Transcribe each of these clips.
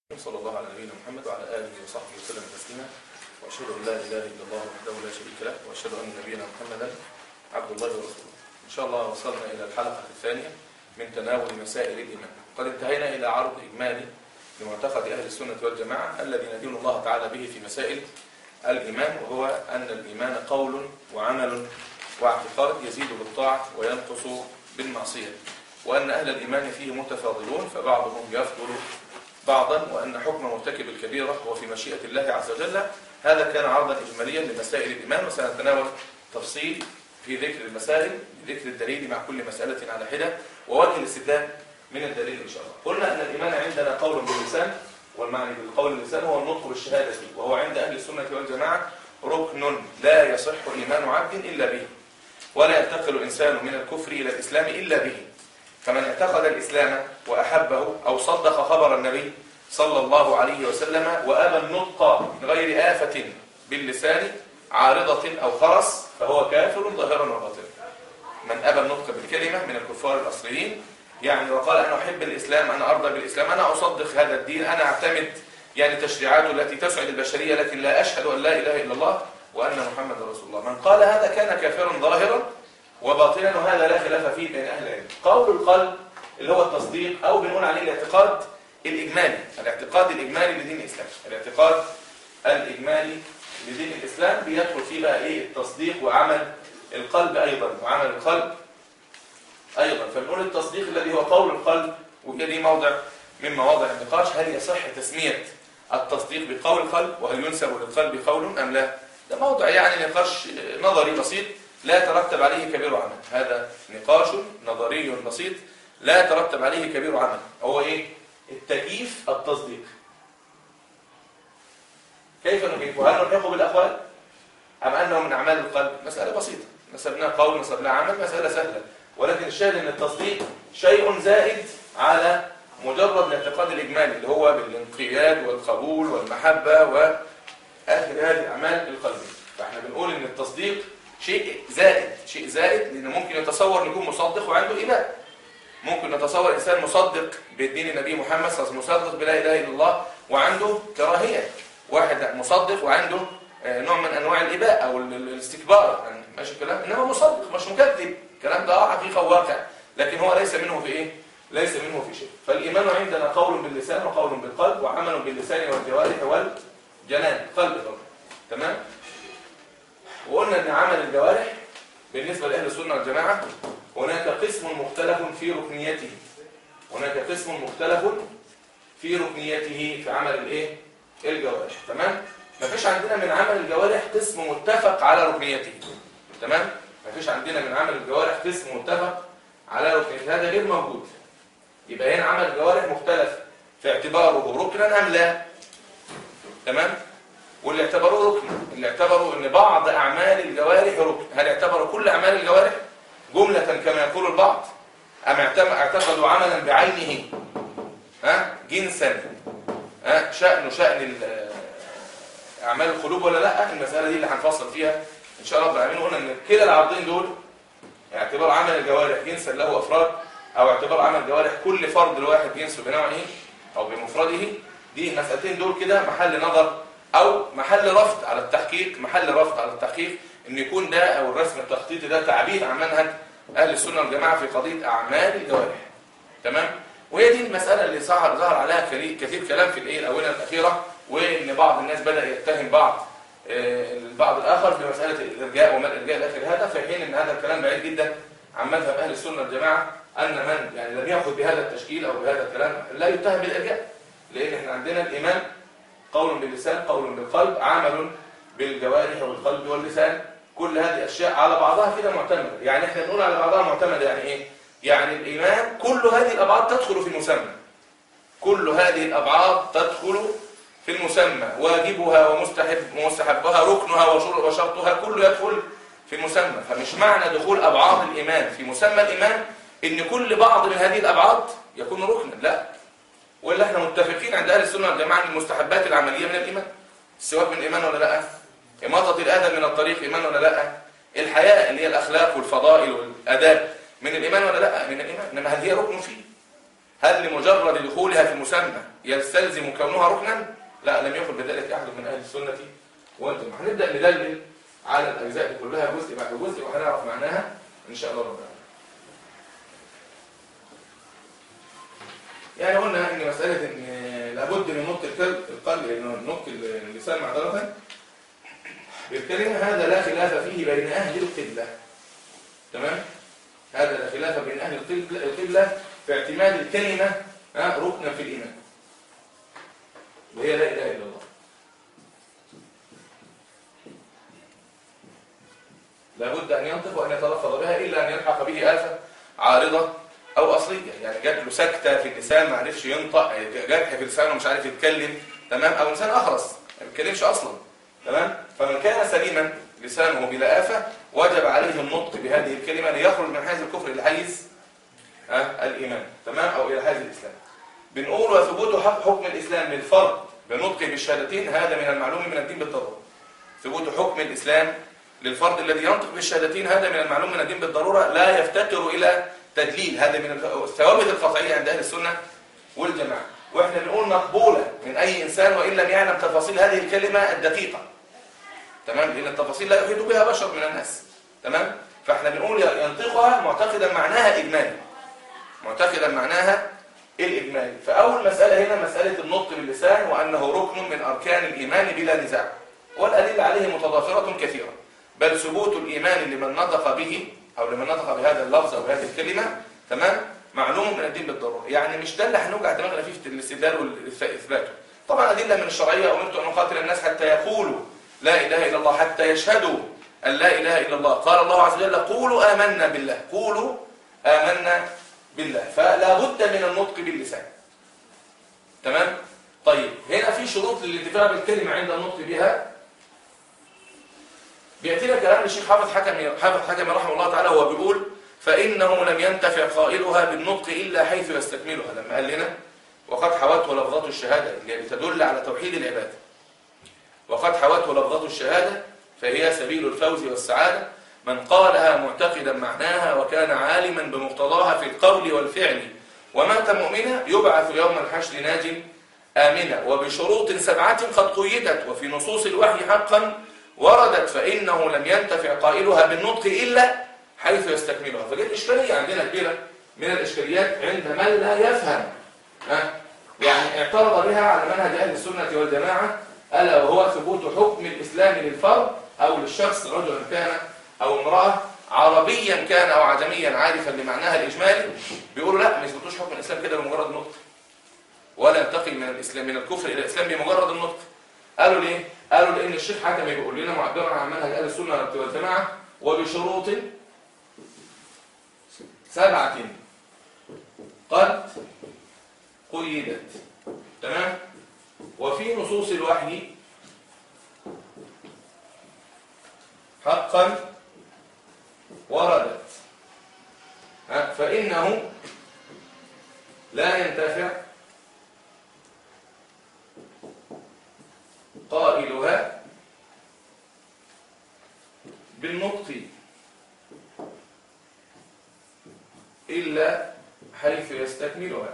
صلى الله على نبينا محمد وعلى آله وصحبه وسلم تسليما وأشهد أن لا إله إلا الله وحده لا شريك له وأشهد أن نبينا محمدا عبد الله ورسوله إن شاء الله وصلنا إلى الحلقة الثانية من تناول مسائل الإيمان قد انتهينا إلى عرض إجمالي لمعتقد أهل السنة والجماعة الذي ندين الله تعالى به في مسائل الإيمان وهو أن الإيمان قول وعمل واعتقاد يزيد بالطاعة وينقص بالمعصية وأن أهل الإيمان فيه متفاضلون فبعضهم يفضل بعضا وأن حكم مرتكب الكبيرة هو في مشيئة الله عز وجل هذا كان عرضا إجماليا لمسائل الإيمان وسنتناول تفصيل في ذكر المسائل ذكر الدليل مع كل مسألة على حدة ووجه الاستدلال من الدليل إن شاء الله قلنا أن الإيمان عندنا قول باللسان والمعنى بالقول باللسان هو النطق بالشهادة وهو عند أهل السنة والجماعة ركن لا يصح إيمان عبد إلا به ولا ينتقل إنسان من الكفر إلى الإسلام إلا به فمن اعتقد الإسلام وأحبه أو صدق خبر النبي صلى الله عليه وسلم وأبى النطق من غير آفة باللسان عارضة أو خرس فهو كافر ظاهرا وباطنا من أبى النطق بالكلمة من الكفار الأصليين يعني وقال أنا أحب الإسلام أنا أرضى بالإسلام أنا أصدق هذا الدين أنا أعتمد يعني تشريعاته التي تسعد البشرية لكن لا أشهد أن لا إله إلا الله وأن محمد رسول الله من قال هذا كان كافرا ظاهرا وباطنا وهذا لا خلاف فيه بين أهل العلم قول القلب اللي هو التصديق أو بنقول عليه الاعتقاد الإجمالي الاعتقاد الإجمالي لدين الإسلام الاعتقاد الإجمالي لدين الإسلام بيدخل فيه بقى إيه التصديق وعمل القلب أيضا وعمل القلب أيضا فبنقول التصديق الذي هو قول القلب وهي دي موضع من مواضع النقاش هل يصح تسمية التصديق بقول القلب وهل ينسب للقلب قول أم لا ده موضع يعني نقاش نظري بسيط لا يترتب عليه كبير عمل هذا نقاش نظري بسيط لا يترتب عليه كبير عمل هو ايه التكييف التصديق كيف نكيف وهل نلحقه بالاقوال ام انه من اعمال القلب مساله بسيطه نسبناه قول نسبناه عمل مساله سهله ولكن الشاهد ان التصديق شيء زائد على مجرد الاعتقاد الاجمالي اللي هو بالانقياد والقبول والمحبه واخر هذه الاعمال القلبيه فاحنا بنقول ان التصديق شيء زائد شيء زائد لأن ممكن يتصور يكون مصدق وعنده إيمان ممكن نتصور إنسان مصدق بدين النبي محمد صلى الله عليه وسلم مصدق بلا إله إلا الله وعنده كراهية واحد مصدق وعنده نوع من أنواع الإباء أو الاستكبار يعني ماشي الكلام إنما مصدق مش مكذب الكلام ده حقيقة وواقع لكن هو ليس منه في إيه؟ ليس منه في شيء فالإيمان عندنا قول باللسان وقول بالقلب وعمل باللسان والجوارح والجنان قلب طبعا تمام؟ وقلنا ان عمل الجوارح بالنسبة لأهل السنة والجماعة هناك قسم مختلف في ركنيته هناك قسم مختلف في ركنيته في عمل الايه الجوارح تمام مفيش عندنا من عمل الجوارح قسم متفق على ركنيته تمام مفيش عندنا من عمل الجوارح قسم متفق على ركنيته هذا غير موجود يبقى هنا عمل الجوارح مختلف في اعتباره ركنا ام لا تمام واللي اعتبروه ركن اللي اعتبروا ان بعض اعمال الجوارح ركن هل اعتبروا كل اعمال الجوارح جملة كما يقول البعض ام اعتقدوا عملا بعينه ها جنسا ها شأنه شأن اعمال القلوب ولا لا المسألة دي اللي هنفصل فيها ان شاء الله رب العالمين قلنا ان كلا العرضين دول اعتبار عمل الجوارح جنسا له افراد او اعتبار عمل الجوارح كل فرد الواحد جنسه بنوعه او بمفرده دي المسألتين دول كده محل نظر او محل رفض على التحقيق محل رفض على التحقيق ان يكون ده او الرسم التخطيطي ده تعبير عن منهج اهل السنه والجماعه في قضيه اعمال الجوارح تمام وهي دي المساله اللي ظهر ظهر عليها كثير كلام في الايه الاونه الاخيره وان بعض الناس بدا يتهم بعض البعض الاخر في مساله الارجاء وما الارجاء الى اخر هذا في حين ان هذا الكلام بعيد جدا عن مذهب اهل السنه والجماعه ان من يعني لم ياخذ بهذا التشكيل او بهذا الكلام لا يتهم بالارجاء لان احنا عندنا الايمان قول باللسان قول بالقلب عمل بالجوارح والقلب واللسان كل هذه الأشياء على بعضها كده معتمدة يعني احنا بنقول على بعضها معتمدة يعني ايه يعني الإيمان كل هذه الأبعاد تدخل في المسمى كل هذه الأبعاد تدخل في المسمى واجبها ومستحب ومستحبها ركنها وشرطها كله يدخل في المسمى فمش معنى دخول أبعاد الإيمان في مسمى الإيمان إن كل بعض من هذه الأبعاد يكون ركنا لا ولا احنا متفقين عند اهل السنه والجماعه ان المستحبات العمليه من الايمان السواك من الايمان ولا لا اماطه الاذى من الطريق ايمان ولا لا الحياء اللي هي الاخلاق والفضائل والاداب من الايمان ولا لا من الايمان انما هل هي ركن فيه هل لمجرد دخولها في المسمى يستلزم كونها ركنا لا لم يقل بذلك احد من اهل السنه والجماعه هنبدا ندلل على الاجزاء دي كلها جزء بعد جزء وهنعرف معناها ان شاء الله رب العالمين يعني قلنا ان مساله ان لابد من نطق القلب القلب نطق اللسان معذره بالكلمه هذا لا خلاف فيه بين اهل القبله تمام هذا لا خلاف بين اهل القبله في اعتماد الكلمه ركنا في الايمان وهي لا اله الا الله لابد ان ينطق وان يتلفظ بها الا ان يلحق به افه عارضه او اصليه يعني جات له سكته في اللسان ما عرفش ينطق جرح في لسانه مش عارف يتكلم تمام او انسان اخرس ما بيتكلمش اصلا تمام فمن كان سليما لسانه بلا افه وجب عليه النطق بهذه الكلمه ليخرج من حيز الكفر الى حيز آه الايمان تمام او الى حيز الاسلام بنقول وثبوت حكم الاسلام للفرد بنطقه بالشهادتين هذا من المعلوم من الدين بالضروره ثبوت حكم الاسلام للفرد الذي ينطق بالشهادتين هذا من المعلوم من الدين بالضروره لا يفتقر الى تدليل هذا من الثوابت القطعيه عند اهل السنه والجماعه واحنا بنقول مقبوله من اي انسان وان لم يعلم تفاصيل هذه الكلمه الدقيقه تمام لان التفاصيل لا يحيط بها بشر من الناس تمام فاحنا بنقول ينطقها معتقدا معناها اجمالي معتقدا معناها الاجمالي فاول مساله هنا مساله النطق باللسان وانه ركن من اركان الايمان بلا نزاع والادله عليه متضافره كثيره بل ثبوت الايمان لمن نطق به او لمن نطق بهذا اللفظ او بهذه الكلمه تمام معلوم من الدين بالضروره يعني مش ده اللي هنوجع دماغنا فيه في الاستدلال والاثبات طبعا ادله من الشرعيه امرت ان اقاتل الناس حتى يقولوا لا اله الا الله حتى يشهدوا ان لا اله الا الله قال الله عز وجل قولوا امنا بالله قولوا امنا بالله فلا بد من النطق باللسان تمام طيب هنا في شروط للانتفاع بالكلمه عند النطق بها بيأتينا كلام الشيخ حافظ حكم حافظ حكم رحمه الله تعالى هو بيقول فإنه لم ينتفع قائلها بالنطق إلا حيث يستكملها لما قال لنا وقد حوته لفظات الشهادة اللي بتدل على توحيد العبادة وقد حوته لفظات الشهادة فهي سبيل الفوز والسعادة من قالها معتقدا معناها وكان عالما بمقتضاها في القول والفعل ومات مؤمنا يبعث يوم الحشر ناج آمنا وبشروط سبعة قد قيدت وفي نصوص الوحي حقا وردت فإنه لم ينتفع قائلها بالنطق إلا حيث يستكملها فجت إشكالية عندنا كبيرة من الإشكاليات عند من لا يفهم ها؟ يعني اعترض بها على منهج أهل السنة والجماعة ألا وهو ثبوت حكم الإسلام للفرد أو للشخص رجلا كان أو امرأة عربيا كان أو عجميا عارفا لمعناها الإجمالي بيقولوا لا ما يثبتوش حكم الإسلام كده بمجرد النطق ولا ينتقل من الإسلام من الكفر إلى الإسلام بمجرد النطق قالوا ليه؟ قالوا لأن الشيخ حكم بيقول لنا معبرا عن منهج أهل السنة والجماعة وبشروط سبعة قد قيدت تمام وفي نصوص الوحي حقا وردت فإنه لا ينتفع قائلها بالنطق إلا حيث يستكملها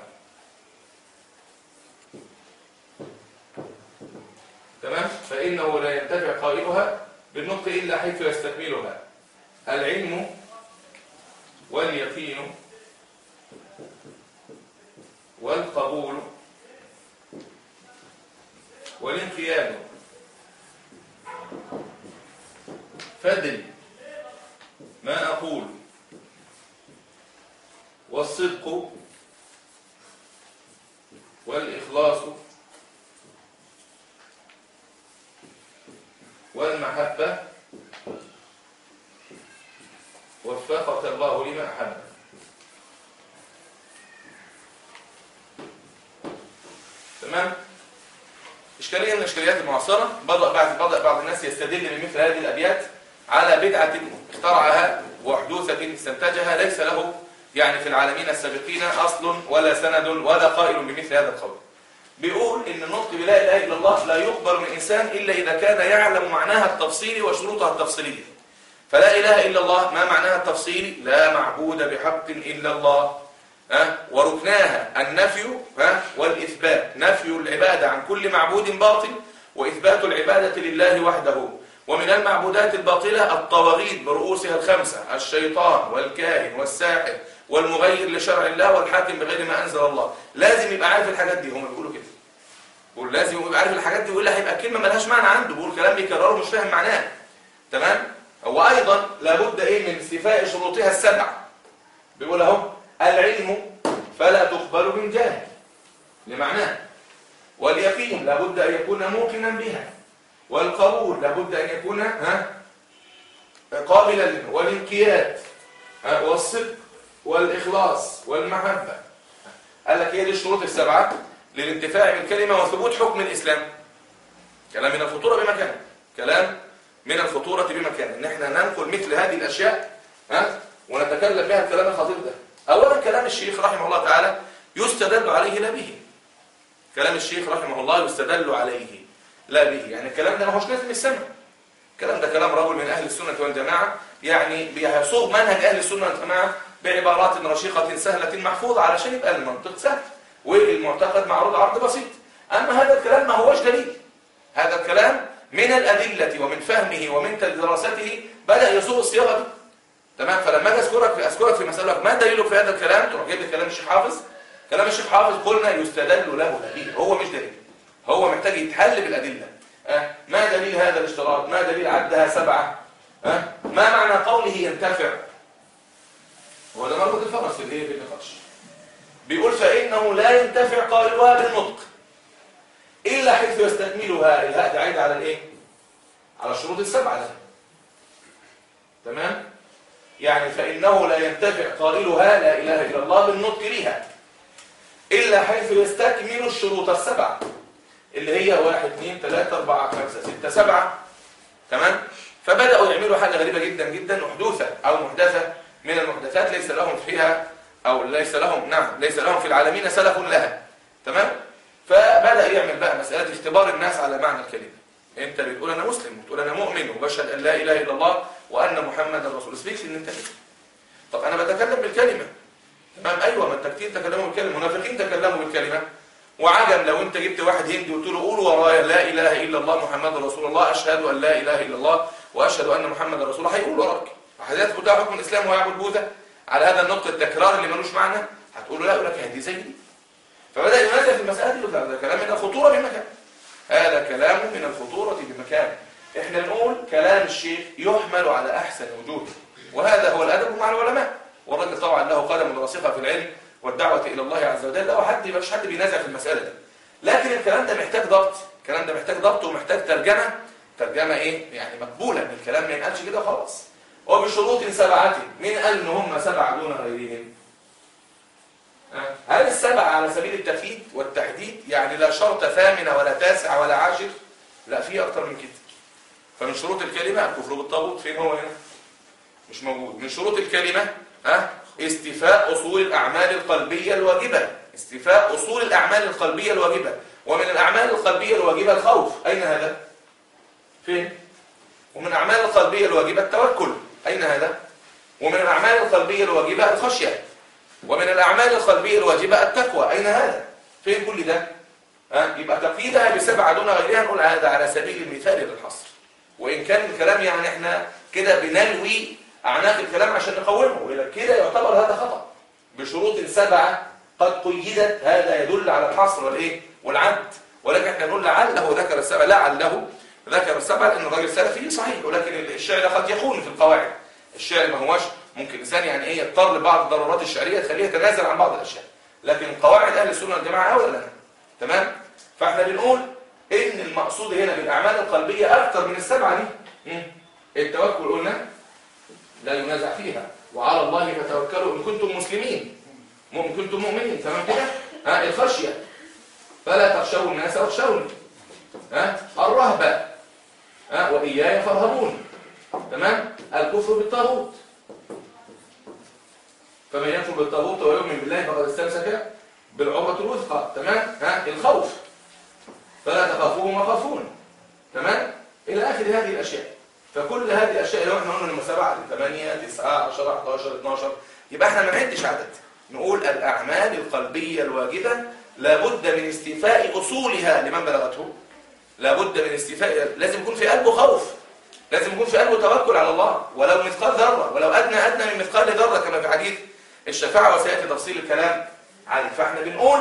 تمام فإنه لا ينتفع قائلها بالنطق إلا حيث يستكملها العلم واليقين والقبول والانقياد فادري ما أقول والصدق والإخلاص والمحبة وفقك الله لما أحب تمام إشكالية من الإشكاليات المعاصرة بدأ بعض بدأ بعض الناس يستدل بمثل هذه الأبيات على بدعة اخترعها وحدوثة استنتجها ليس له يعني في العالمين السابقين أصل ولا سند ولا قائل بمثل هذا القول بيقول إن النطق بلا إله إلا الله لا يقبل من إنسان إلا إذا كان يعلم معناها التفصيلي وشروطها التفصيلية فلا إله إلا الله ما معناها التفصيلي لا معبود بحق إلا الله ها وركناها النفي ها والإثبات نفي العبادة عن كل معبود باطل وإثبات العبادة لله وحده ومن المعبودات الباطلة الطواغيت برؤوسها الخمسة الشيطان والكاهن والساحر والمغير لشرع الله والحاكم بغير ما أنزل الله لازم يبقى عارف الحاجات دي هم بيقولوا كده بيقول لازم يبقى عارف الحاجات دي وإلا هيبقى كلمة ملهاش معنى عنده بيقول كلام بيكرره مش فاهم معناه تمام هو أيضا لابد إيه من استيفاء شروطها السبعة بيقول اهو العلم فلا تقبل من جاهل لمعناه واليقين لابد أن يكون موقنا بها والقبول لابد أن يكون ها قابلا له والانقياد ها؟ والصدق والإخلاص والمحبة قال لك هي دي الشروط السبعة للانتفاع بالكلمة وثبوت حكم الإسلام كلام من الخطورة بمكان كلام من الخطورة بمكان ان احنا ننقل مثل هذه الأشياء ها ونتكلم بها الكلام الخطير ده أولا كلام الشيخ رحمه الله تعالى يستدل عليه لا به كلام الشيخ رحمه الله يستدل عليه لا به يعني الكلام ده ما هوش لازم السمع الكلام ده كلام رجل من أهل السنة والجماعة يعني بيصوغ منهج أهل السنة والجماعة بعبارات رشيقة سهلة محفوظة علشان يبقى المنطق سهل والمعتقد معروض عرض بسيط أما هذا الكلام ما هوش دليل هذا الكلام من الأدلة ومن فهمه ومن دراسته بدأ يصوغ الصياغة دي تمام فلما اجي اذكرك في اذكرك في مسألة ما دليلك في هذا الكلام تروح جايب لي كلام الشيخ حافظ كلام الشيخ حافظ قلنا يستدل له دليل هو مش دليل هو محتاج يتحل بالأدلة أه؟ ما دليل هذا الاشتراط ما دليل عدها سبعة أه؟ ما معنى قوله ينتفع هو ده مربط الفرس في الايه في النقاش بيقول فإنه لا ينتفع قائلها بالنطق إلا حيث يستكملها الهاء ده عايد على الايه على الشروط السبعة ده تمام يعني فإنه لا ينتفع قائلها لا إله إلا الله بالنطق لها إلا حيث يستكمل الشروط السبعة اللي هي واحد اثنين ثلاثة أربعة خمسة ستة سبعة تمام فبدأوا يعملوا حاجة غريبة جدا جدا محدوثة أو محدثة من المحدثات ليس لهم فيها أو ليس لهم نعم ليس لهم في العالمين سلف لها تمام فبدأ يعمل بقى مسألة اختبار الناس على معنى الكلمة انت بتقول انا مسلم بتقول انا مؤمن وبشهد ان لا اله الا الله وان محمدا رسول الله سبيكس ان انت كده طب انا بتكلم بالكلمه تمام ايوه ما انت كتير تكلموا بالكلمه منافقين تكلموا بالكلمه وعجب لو انت جبت واحد هندي وقلت له قول ورايا لا اله الا الله محمد رسول الله اشهد ان لا اله الا الله واشهد ان محمدا رسول الله هيقول وراك هيثبت ده حكم الاسلام ويعبد بوذا على هذا النقطه التكرار اللي ملوش معنى هتقول له لا يقول لك هدي زي دي فبدا ينازع في المساله دي ده كلام من الخطوره بمكان هذا كلام من الخطورة بمكان احنا نقول كلام الشيخ يحمل على احسن وجوده وهذا هو الادب مع العلماء والراجل طبعا له قدم راسخه في العلم والدعوه الى الله عز وجل لا حد مش حد بينازع في المساله دي لكن الكلام ده محتاج ضبط الكلام ده محتاج ضبط ومحتاج ترجمه ترجمه ايه يعني مقبوله ان الكلام ما ينقالش كده خلاص وبشروط سبعه مين قال ان هم سبعه دون غيرهم هل السبع على سبيل التفييد والتحديد يعني لا شرط ثامنة ولا تاسع ولا عاشر لا في أكتر من كده فمن شروط الكلمة الكفر بالطاغوت فين هو هنا مش موجود من شروط الكلمة ها استيفاء أصول الأعمال القلبية الواجبة استيفاء أصول الأعمال القلبية الواجبة ومن الأعمال القلبية الواجبة الخوف أين هذا فين ومن الأعمال القلبية الواجبة التوكل أين هذا ومن الأعمال القلبية الواجبة الخشية ومن الأعمال القلبية الواجبة التقوى أين هذا؟ فين كل ده؟ ها؟ يبقى تقييدها بسبعة دون غيرها نقول هذا على سبيل المثال للحصر وإن كان الكلام يعني احنا كده بنلوي أعناق الكلام عشان نقومه وإذا كده يعتبر هذا خطأ بشروط سبعة قد قيدت هذا يدل على الحصر والإيه؟ والعد ولكن احنا نقول لعله ذكر السبع لعله ذكر السبع لأن الراجل سلفي صحيح ولكن الشعر قد يخون في القواعد الشعر ما هوش ممكن الانسان يعني ايه يضطر لبعض الضرورات الشعريه تخليه يتنازل عن بعض الاشياء لكن قواعد اهل السنه والجماعه اولى لنا تمام فاحنا بنقول ان المقصود هنا بالاعمال القلبيه اكثر من السبعه دي التوكل قلنا لا ينازع فيها وعلى الله فتوكلوا ان كنتم مسلمين ان كنتم مؤمنين تمام كده ها الخشيه فلا تخشوا الناس واخشوني ها الرهبه ها واياي فارهبون تمام الكفر بالطاغوت فمن يكفر بالطاغوت ويؤمن بالله فقد استمسك بالعروة الوثقى تمام ها الخوف فلا تخافوهم وخافون تمام الى اخر هذه الاشياء فكل هذه الاشياء لو احنا قلنا لما 7 8 9 10 11 12 يبقى احنا ما نعدش عدد نقول الأعمال القلبية الواجبة لابد من استيفاء أصولها لمن بلغته لابد من استيفاء لازم يكون في قلبه خوف لازم يكون في قلبه توكل على الله ولو مثقال ذرة ولو أدنى أدنى من مثقال ذرة كما في حديث الشفاعة وسيأتي تفصيل الكلام عنه فاحنا بنقول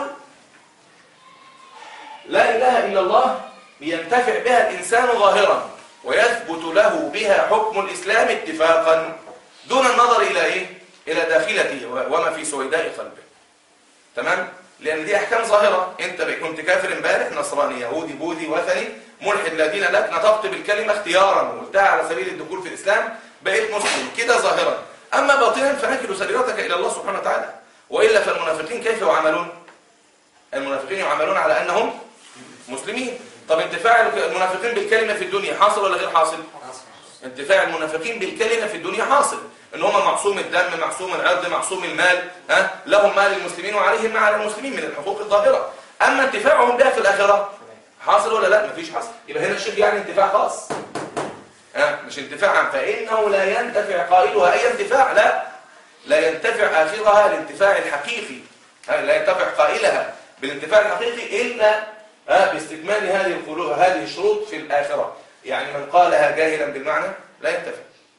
لا إله إلا الله ينتفع بها الإنسان ظاهرا ويثبت له بها حكم الإسلام اتفاقا دون النظر إلى إيه؟ إلى داخلته وما في سويداء قلبه تمام؟ لأن دي أحكام ظاهرة أنت كنت كافر امبارح نصراني يهودي بوذي وثني ملحد لا دين لك نطقت بالكلمة اختيارا وقلتها على سبيل الدخول في الإسلام بقيت مسلم كده ظاهرا أما باطنا فنكل سريرتك إلى الله سبحانه وتعالى وإلا فالمنافقين كيف يعاملون؟ المنافقين يعاملون على أنهم مسلمين طب انتفاع المنافقين بالكلمة في الدنيا حاصل ولا غير حاصل؟ انتفاع المنافقين بالكلمة في الدنيا حاصل ان هم معصوم الدم معصوم العرض معصوم المال ها لهم مال المسلمين وعليهم ما على المسلمين من الحقوق الظاهرة اما انتفاعهم بها في الاخرة حاصل ولا لا مفيش حاصل يبقى هنا الشرك يعني انتفاع خاص ها مش انتفاعا فانه لا ينتفع قائلها اي انتفاع لا لا ينتفع اخرها الانتفاع الحقيقي لا ينتفع قائلها بالانتفاع الحقيقي الا باستكمال هذه القلوب هذه الشروط في الآخرة يعني من قالها جاهلا بالمعنى لا ينتفع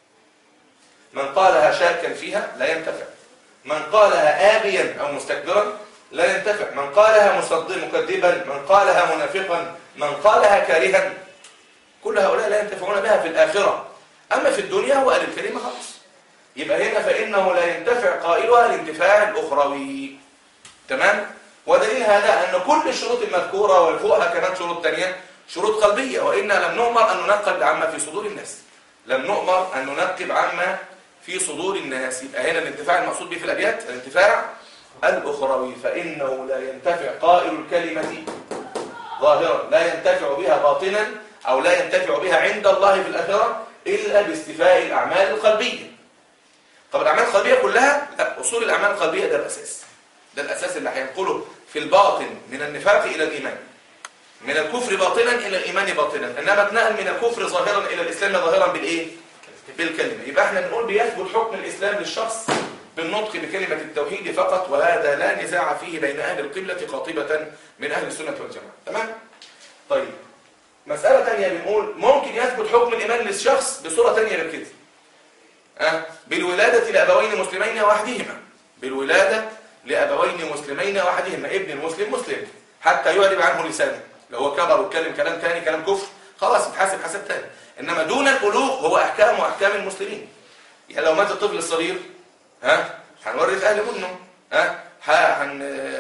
من قالها شاكا فيها لا ينتفع من قالها آبيا أو مستكبرا لا ينتفع من قالها مصدق مكذبا من قالها منافقا من قالها كارها كل هؤلاء لا ينتفعون بها في الآخرة أما في الدنيا هو قال الكلمة خلاص يبقى هنا فإنه لا ينتفع قائلها الانتفاع الأخروي تمام؟ ودليل هذا أن كل الشروط المذكورة وفوقها كمان شروط تانية شروط قلبية وإنا لم نؤمر أن ننقب عما في صدور الناس لم نؤمر أن ننقب عما في صدور الناس يبقى هنا الانتفاع المقصود به في الأبيات الانتفاع الأخروي فإنه لا ينتفع قائل الكلمة ظاهرا لا ينتفع بها باطنا أو لا ينتفع بها عند الله في الآخرة إلا باستفاء الأعمال القلبية طب الأعمال القلبية كلها لا أصول الأعمال القلبية ده الأساس ده الأساس اللي هينقله في الباطن من النفاق إلى الإيمان من الكفر باطنا إلى الإيمان باطنا إنما اتنقل من الكفر ظاهرا إلى الإسلام ظاهرا بالإيه؟ بالكلمة يبقى احنا بنقول بيثبت حكم الإسلام للشخص بالنطق بكلمة التوحيد فقط وهذا لا نزاع فيه بين أهل القبلة قاطبة من أهل السنة والجماعة تمام؟ طيب مسألة تانية بنقول ممكن يثبت حكم الإيمان للشخص بصورة تانية غير كده أه؟ بالولادة لأبوين مسلمين وحدهما بالولادة لأبوين مسلمين وأحدهما ابن المسلم مسلم حتى يعرب عنه لسانه لو هو كبر واتكلم كلام تاني كلام كفر خلاص يتحاسب حساب تاني إنما دون البلوغ هو أحكام وأحكام المسلمين يعني لو مات الطفل الصغير ها هنورث أهل منه ها هن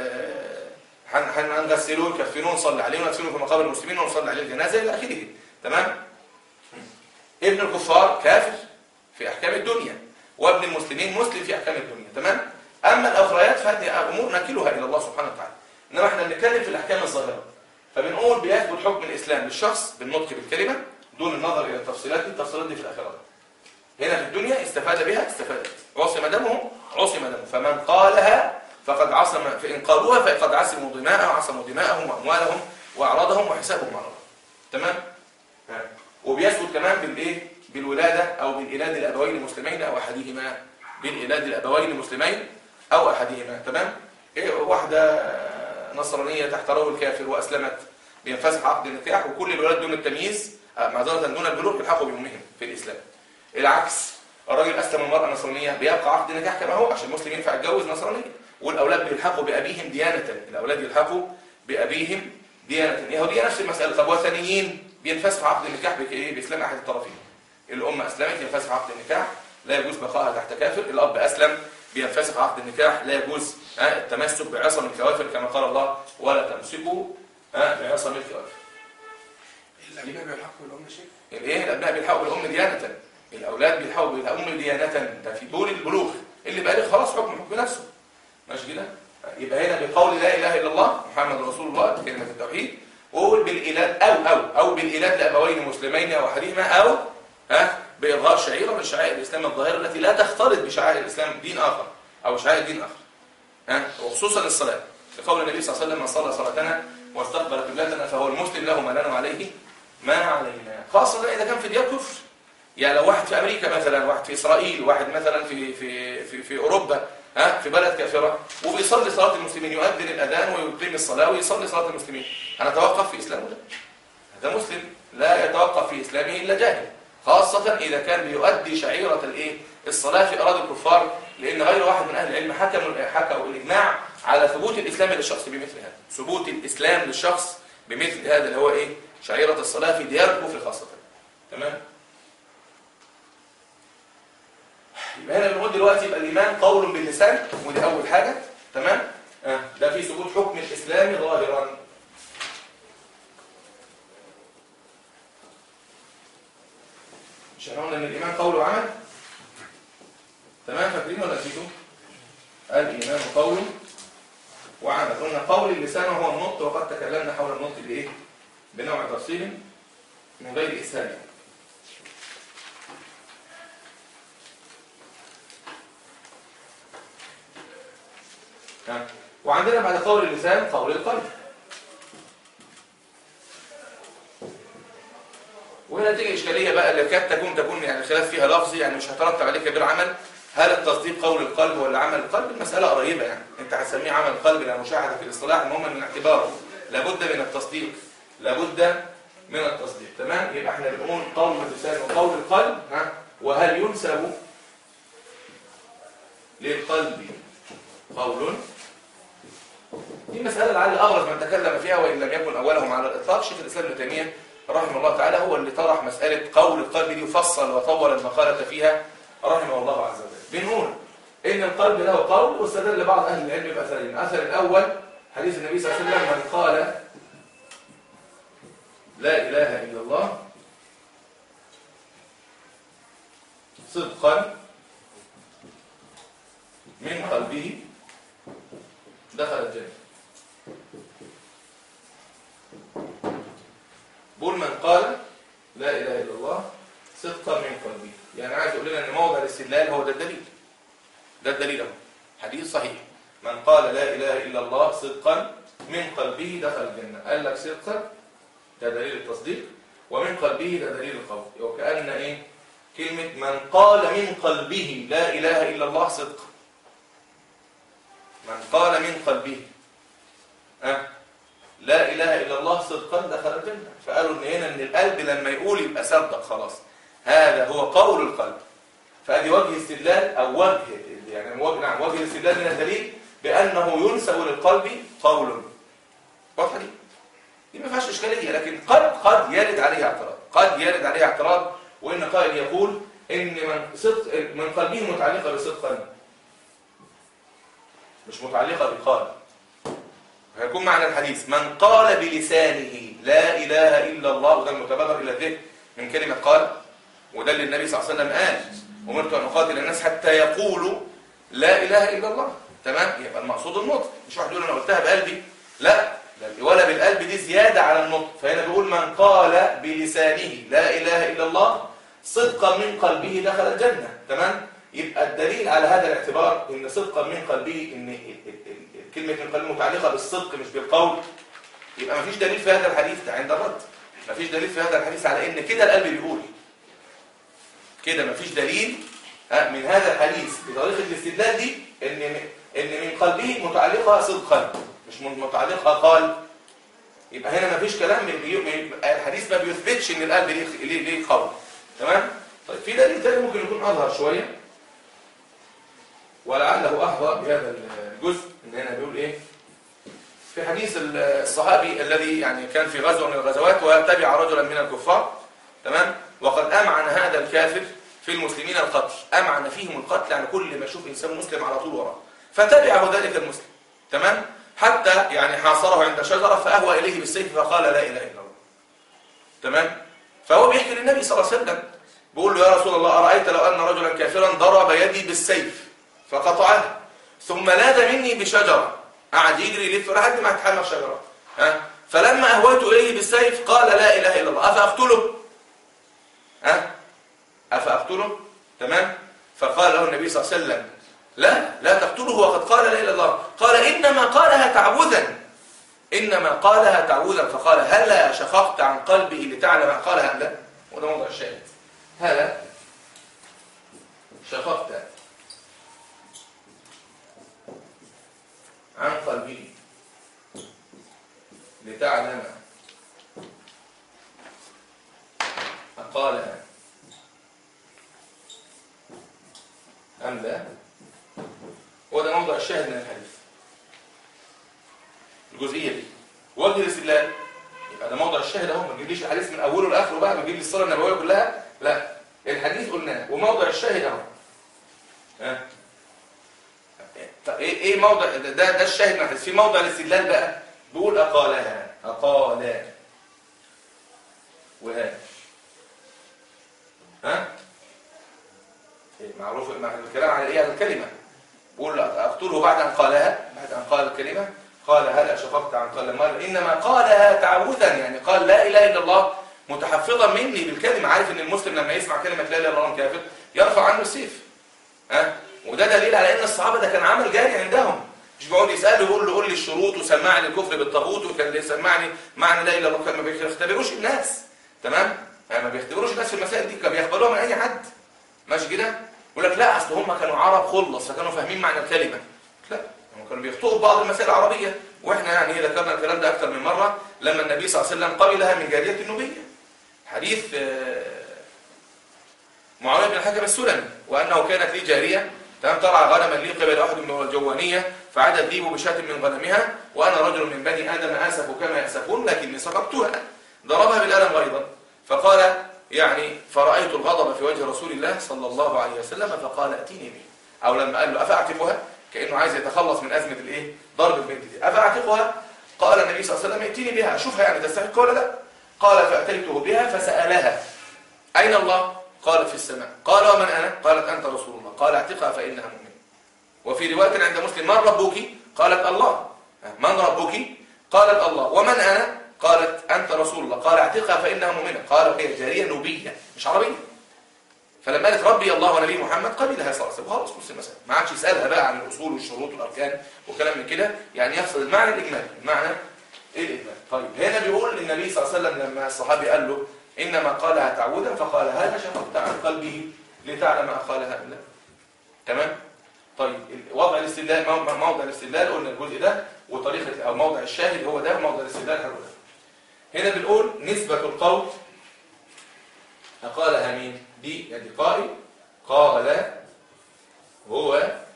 هنغسلوه يكفنوه نصلي عليه وندفنوه في مقابر المسلمين ونصلي عليه الجنازة إلى آخره تمام ابن الكفار كافر في أحكام الدنيا وابن المسلمين مسلم في أحكام الدنيا تمام أما الأخريات فهذه أمور نكلها إلى الله سبحانه وتعالى إنما إحنا بنتكلم في الأحكام الظاهرة فبنقول بيثبت حكم الإسلام للشخص بالنطق بالكلمة دون النظر إلى التفصيلات التفصيلات دي في الآخرة هنا في الدنيا استفاد بها استفادت عصم دمه عصم دمه فمن قالها فقد عصم فإن قالوها فقد عصموا دماءهم عصموا دماءهم وأموالهم وأعراضهم وحسابهم على الله تمام وبيثبت كمان بالإيه بالولادة أو بالإيلاد الأبوين المسلمين أو أحدهما بالإيلاد الأبوين المسلمين أو أحدهما تمام إيه واحدة نصرانية تحت رو الكافر وأسلمت بينفسخ عقد النكاح وكل الولاد دون التمييز معذرة دون البلوغ يلحقوا بأمهم في الإسلام العكس الراجل أسلم المرأة نصرانية بيبقى عقد النكاح كما هو عشان المسلم ينفع يتجوز نصرانية والأولاد بيلحقوا بأبيهم ديانة الأولاد يلحقوا بأبيهم ديانة يهودية نفس المسألة طب وثنيين بينفسخ عقد النكاح بإسلام أحد الطرفين الأم أسلمت ينفسخ عقد النكاح لا يجوز بقائها تحت كافر الأب أسلم بينفسخ عقد النكاح لا يجوز التمسك بعصم الكوافر كما قال الله ولا تمسكوا بعصم الكوافر الأبناء بيلحقوا بالأم شيء الايه الابناء بيلحقوا بالام ديانه الاولاد بيلحقوا بالام ديانه ده في دون البلوغ اللي بالغ خلاص حكم حكم نفسه ماشي كده يبقى هنا بقول لا اله الا الله محمد رسول الله كلمه التوحيد وقول بالايلاد او او او بالايلاد لابوين مسلمين او احدهما او ها باظهار شعيره من شعائر الاسلام الظاهره التي لا تختلط بشعائر الاسلام دين اخر او شعائر دين اخر ها وخصوصا الصلاه لقول النبي صلى الله عليه وسلم من صلى صلاتنا واستقبل قبلتنا فهو المسلم له ما لنا عليه ما علينا خاصة إذا كان في ديار كفر يعني لو واحد في أمريكا مثلا واحد في إسرائيل واحد مثلا في في في, في أوروبا ها في بلد كافرة وبيصلي صلاة المسلمين يؤذن الأذان ويقيم الصلاة ويصلي صلاة المسلمين هنتوقف في إسلامه ده هذا مسلم لا يتوقف في إسلامه إلا جاهل خاصة إذا كان بيؤدي شعيرة الإيه الصلاة في أراضي الكفار لأن غير واحد من أهل العلم حكموا حكوا الإجماع على ثبوت الإسلام للشخص بمثل هذا ثبوت الإسلام للشخص بمثل هذا اللي هو إيه شعيرة الصلاة في ديار الكفر خاصة تمام يبقى هنا بنقول دلوقتي يبقى الإيمان قول باللسان ودي أول حاجة تمام آه. ده في ثبوت حكم الإسلام ظاهرا مش احنا قلنا ان الايمان قول وعمل تمام فاكرين ولا نسيتوا الايمان قول وعمل قلنا قول اللسان هو النطق وقد تكلمنا حول النطق بايه بنوع تفصيل من غير اسهال يعني. ها. وعندنا بعد قول اللسان قول القلب وهنا تيجي إشكالية بقى اللي كانت تكون تكون يعني خلاف فيها لفظي يعني مش هترتب عليه كبير عمل هل التصديق قول القلب ولا عمل القلب المسألة قريبة يعني انت هتسميه عمل القلب لا مشاهدة في الاصطلاح المهم من اعتباره لابد من التصديق لابد من التصديق تمام يبقى احنا بنقول قول اللسان وقول القلب ها وهل ينسب للقلب قول دي مسألة لعل أبرز من تكلم فيها وإن لم يكن أولهم على الإطلاق شيخ الإسلام ابن تيمية رحمه الله تعالى هو اللي طرح مسألة قول القلب دي وفصل وطول المقالة فيها رحمه الله عز وجل بنقول إن القلب له قول واستدل بعض أهل العلم بأثرين الأثر الأول حديث النبي صلى الله عليه وسلم من قال لا إله إلا الله صدقا من قلبه دخل الجنة بقول من قال لا إله إلا الله صدقا من قلبه يعني عايز يقول لنا ان موضع الاستدلال هو ده الدليل ده الدليل اهو حديث صحيح من قال لا إله إلا الله صدقا من قلبه دخل الجنة قال لك صدقا ده دليل التصديق ومن قلبه ده دليل القول وكأن ايه كلمة من قال من قلبه لا إله إلا الله صدقا من قال من قلبه أه؟ لا إله إلا الله صدقا دخل الجنة فقالوا إن هنا إن القلب لما يقول يبقى صدق خلاص هذا هو قول القلب فهذه وجه استدلال أو وجه يعني وجه نعم وجه الاستدلال من الدليل بأنه ينسب للقلب قول واضحة دي؟ دي ما فيهاش إشكالية لكن قد قد يرد عليه اعتراض قد يرد عليه اعتراض وإن قائل يقول إن من صدق من قلبه متعلقة بصدق قلبه مش متعلقة بقال هيكون معنى الحديث من قال بلسانه لا إله إلا الله وده المتبادر إلى الذهن من كلمة قال وده اللي النبي صلى الله عليه وسلم قال أمرت أن أقاتل الناس حتى يقولوا لا إله إلا الله تمام يبقى المقصود النطق مش واحد يقول أنا قلتها بقلبي لا ولا بالقلب دي زيادة على النطق فهنا بيقول من قال بلسانه لا إله إلا الله صدقا من قلبه دخل الجنة تمام يبقى الدليل على هذا الاعتبار ان صدقا من قلبه ان كلمة من قلبه متعلقة بالصدق مش بالقول يبقى مفيش دليل في هذا الحديث عند الرد مفيش دليل في هذا الحديث على ان كده القلب بيقول كده مفيش دليل من هذا الحديث بطريقة الاستدلال دي ان ان من قلبه متعلقة صدقا مش متعلقة قال يبقى هنا مفيش كلام الحديث ما بيثبتش ان القلب ليه ليه قول تمام طيب في دليل تاني ممكن يكون اظهر شويه ولعله احظى بهذا الجزء ان هنا بيقول ايه في حديث الصحابي الذي يعني كان في غزوه من الغزوات وتبع رجلا من الكفار تمام وقد امعن هذا الكافر في المسلمين القتل امعن فيهم القتل يعني كل ما يشوف انسان مسلم على طول وراه فتبعه ذلك المسلم تمام حتى يعني حاصره عند شجره فاهوى اليه بالسيف فقال لا اله الا الله تمام فهو بيحكي للنبي صلى الله عليه وسلم بيقول له يا رسول الله أرأيت لو أن رجلا كافرا ضرب يدي بالسيف فقطعها ثم نادى مني بشجرة قعد يجري يلف لحد ما اتحمى الشجرة ها فلما أهويت إليه بالسيف قال لا إله إلا الله أفأقتله ها أفأقتله تمام فقال له النبي صلى الله عليه وسلم لا لا تقتله وقد قال لا إله إلا الله قال إنما قالها تعوذا إنما قالها تعوذا فقال هلا شققت عن قلبه لتعلم قالها أم لا وده موضع الشاهد هلا شققت عن قلبه لتعلم أقالها أم لا هو ده موضع الشاهد من الحديث الجزئية دي وجه الاستدلال يبقى ده موضع الشاهد اهو ما تجيبليش الحديث من اوله لاخره بقى ما تجيب لي الصلاه النبويه كلها لا الحديث قلناه وموضع الشاهد اهو ها طب ايه ايه موضع ده ده, ده الشاهد من الحديث في موضع الاستدلال بقى بيقول اقالها اقالا وها ها إيه معروف مع الكلام على ايه على الكلمه بيقول اقتله بعد ان قالها بعد ان قال الكلمه قال هل اشفقت عن قال المال انما قالها تعوذا يعني قال لا اله الا الله متحفظا مني بالكلمه عارف ان المسلم لما يسمع كلمه لا اله الا الله كافر يرفع عنه السيف ها وده دليل على ان الصحابه ده كان عمل جاري عندهم مش بيقعد يساله يقول له قول لي الشروط وسمعني الكفر بالطاغوت وكان يسمعني معنى لا اله الا الله كان ما بيختبروش الناس تمام يعني ما بيختبروش الناس في المسائل دي كانوا بيقبلوها من اي حد ماشي كده يقول لك لا اصل هم كانوا عرب خلص فكانوا فاهمين معنى الكلمه لا هم كانوا بيخطئوا بعض المسائل العربيه واحنا يعني ذكرنا الكلام ده اكثر من مره لما النبي صلى الله عليه وسلم قبلها من جاريه النبيه حديث معاويه بن الحكم السلمي وانه كانت لي جاريه تمام ترعى غنما لي قبل احد من الجوانيه فعاد الذيب بشاة من غنمها وانا رجل من بني ادم اسف كما ياسفون لكني سقطتها ضربها بالقلم غيظا فقال يعني فرأيت الغضب في وجه رسول الله صلى الله عليه وسلم فقال اتيني به او لما قال له افاعتقها كانه عايز يتخلص من ازمه الايه ضرب البنت دي افاعتقها قال النبي صلى الله عليه وسلم ائتيني بها اشوفها يعني تستحق ولا لا قال فاتيته بها فسالها اين الله قالت في السماء قال ومن انا قالت انت رسول الله قال اعتقها فانها مؤمنه وفي روايه عند مسلم من ربك قالت الله من ربك قالت الله ومن انا قالت انت رسول الله قال اعتقها فانها مؤمنه قال هي جاريه نوبيه مش عربيه فلما قالت ربي الله ونبي محمد قبلها صلى الله عليه وسلم وخلاص مسلم مثلا ما عادش يسالها بقى عن الاصول والشروط والاركان وكلام من كده يعني يحصل المعنى الاجمالي المعنى ايه الاجمالي طيب هنا بيقول النبي صلى الله عليه وسلم لما الصحابي قال له انما قالها تعودا فقال هل شفقت عن قلبه لتعلم اقالها ام لا تمام طيب وضع الاستدلال موضع الاستدلال قلنا الجزء ده وطريقه او موضع الشاهد هو ده موضع الاستدلال هو ده هنا بنقول نسبه القول أقالها مين دي يعني قائل قال هو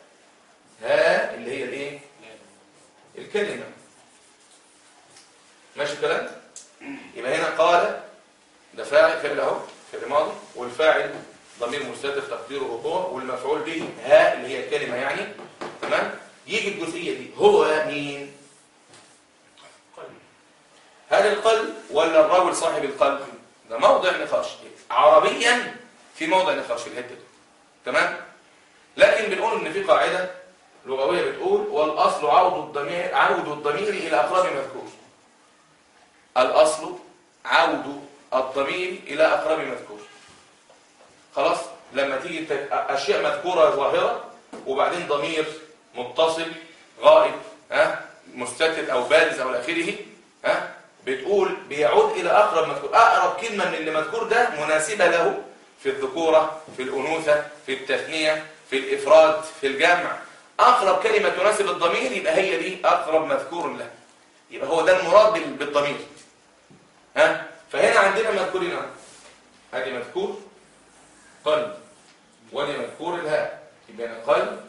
ها اللي هي الايه الكلمة ماشي الكلام يبقى هنا قال ده فاعل فعل اهو فعل ماضي والفاعل ضمير مستتر تقديره هو والمفعول به ها اللي هي الكلمة يعني تمام يجي الجزئية دي هو مين هل القلب ولا الرجل صاحب القلب ده موضع نقاش عربيا في موضع نقاش في الحته دي تمام لكن بنقول ان في قاعده لغويه بتقول والاصل عود الضمير عود الضمير الى اقرب مذكور الاصل عود الضمير الى اقرب مذكور خلاص لما تيجي اشياء مذكوره ظاهره وبعدين ضمير متصل غائب ها مستتر او بارز او اخره ها بتقول بيعود إلى أقرب مذكور أقرب كلمة من اللي مذكور ده مناسبة له في الذكورة في الأنوثة في التثنية في الإفراد في الجمع أقرب كلمة تناسب الضمير يبقى هي دي أقرب مذكور له يبقى هو ده المراد بالضمير ها فهنا عندنا مذكورين هذه مذكور قلب ودي مذكور الهاء يبقى قلب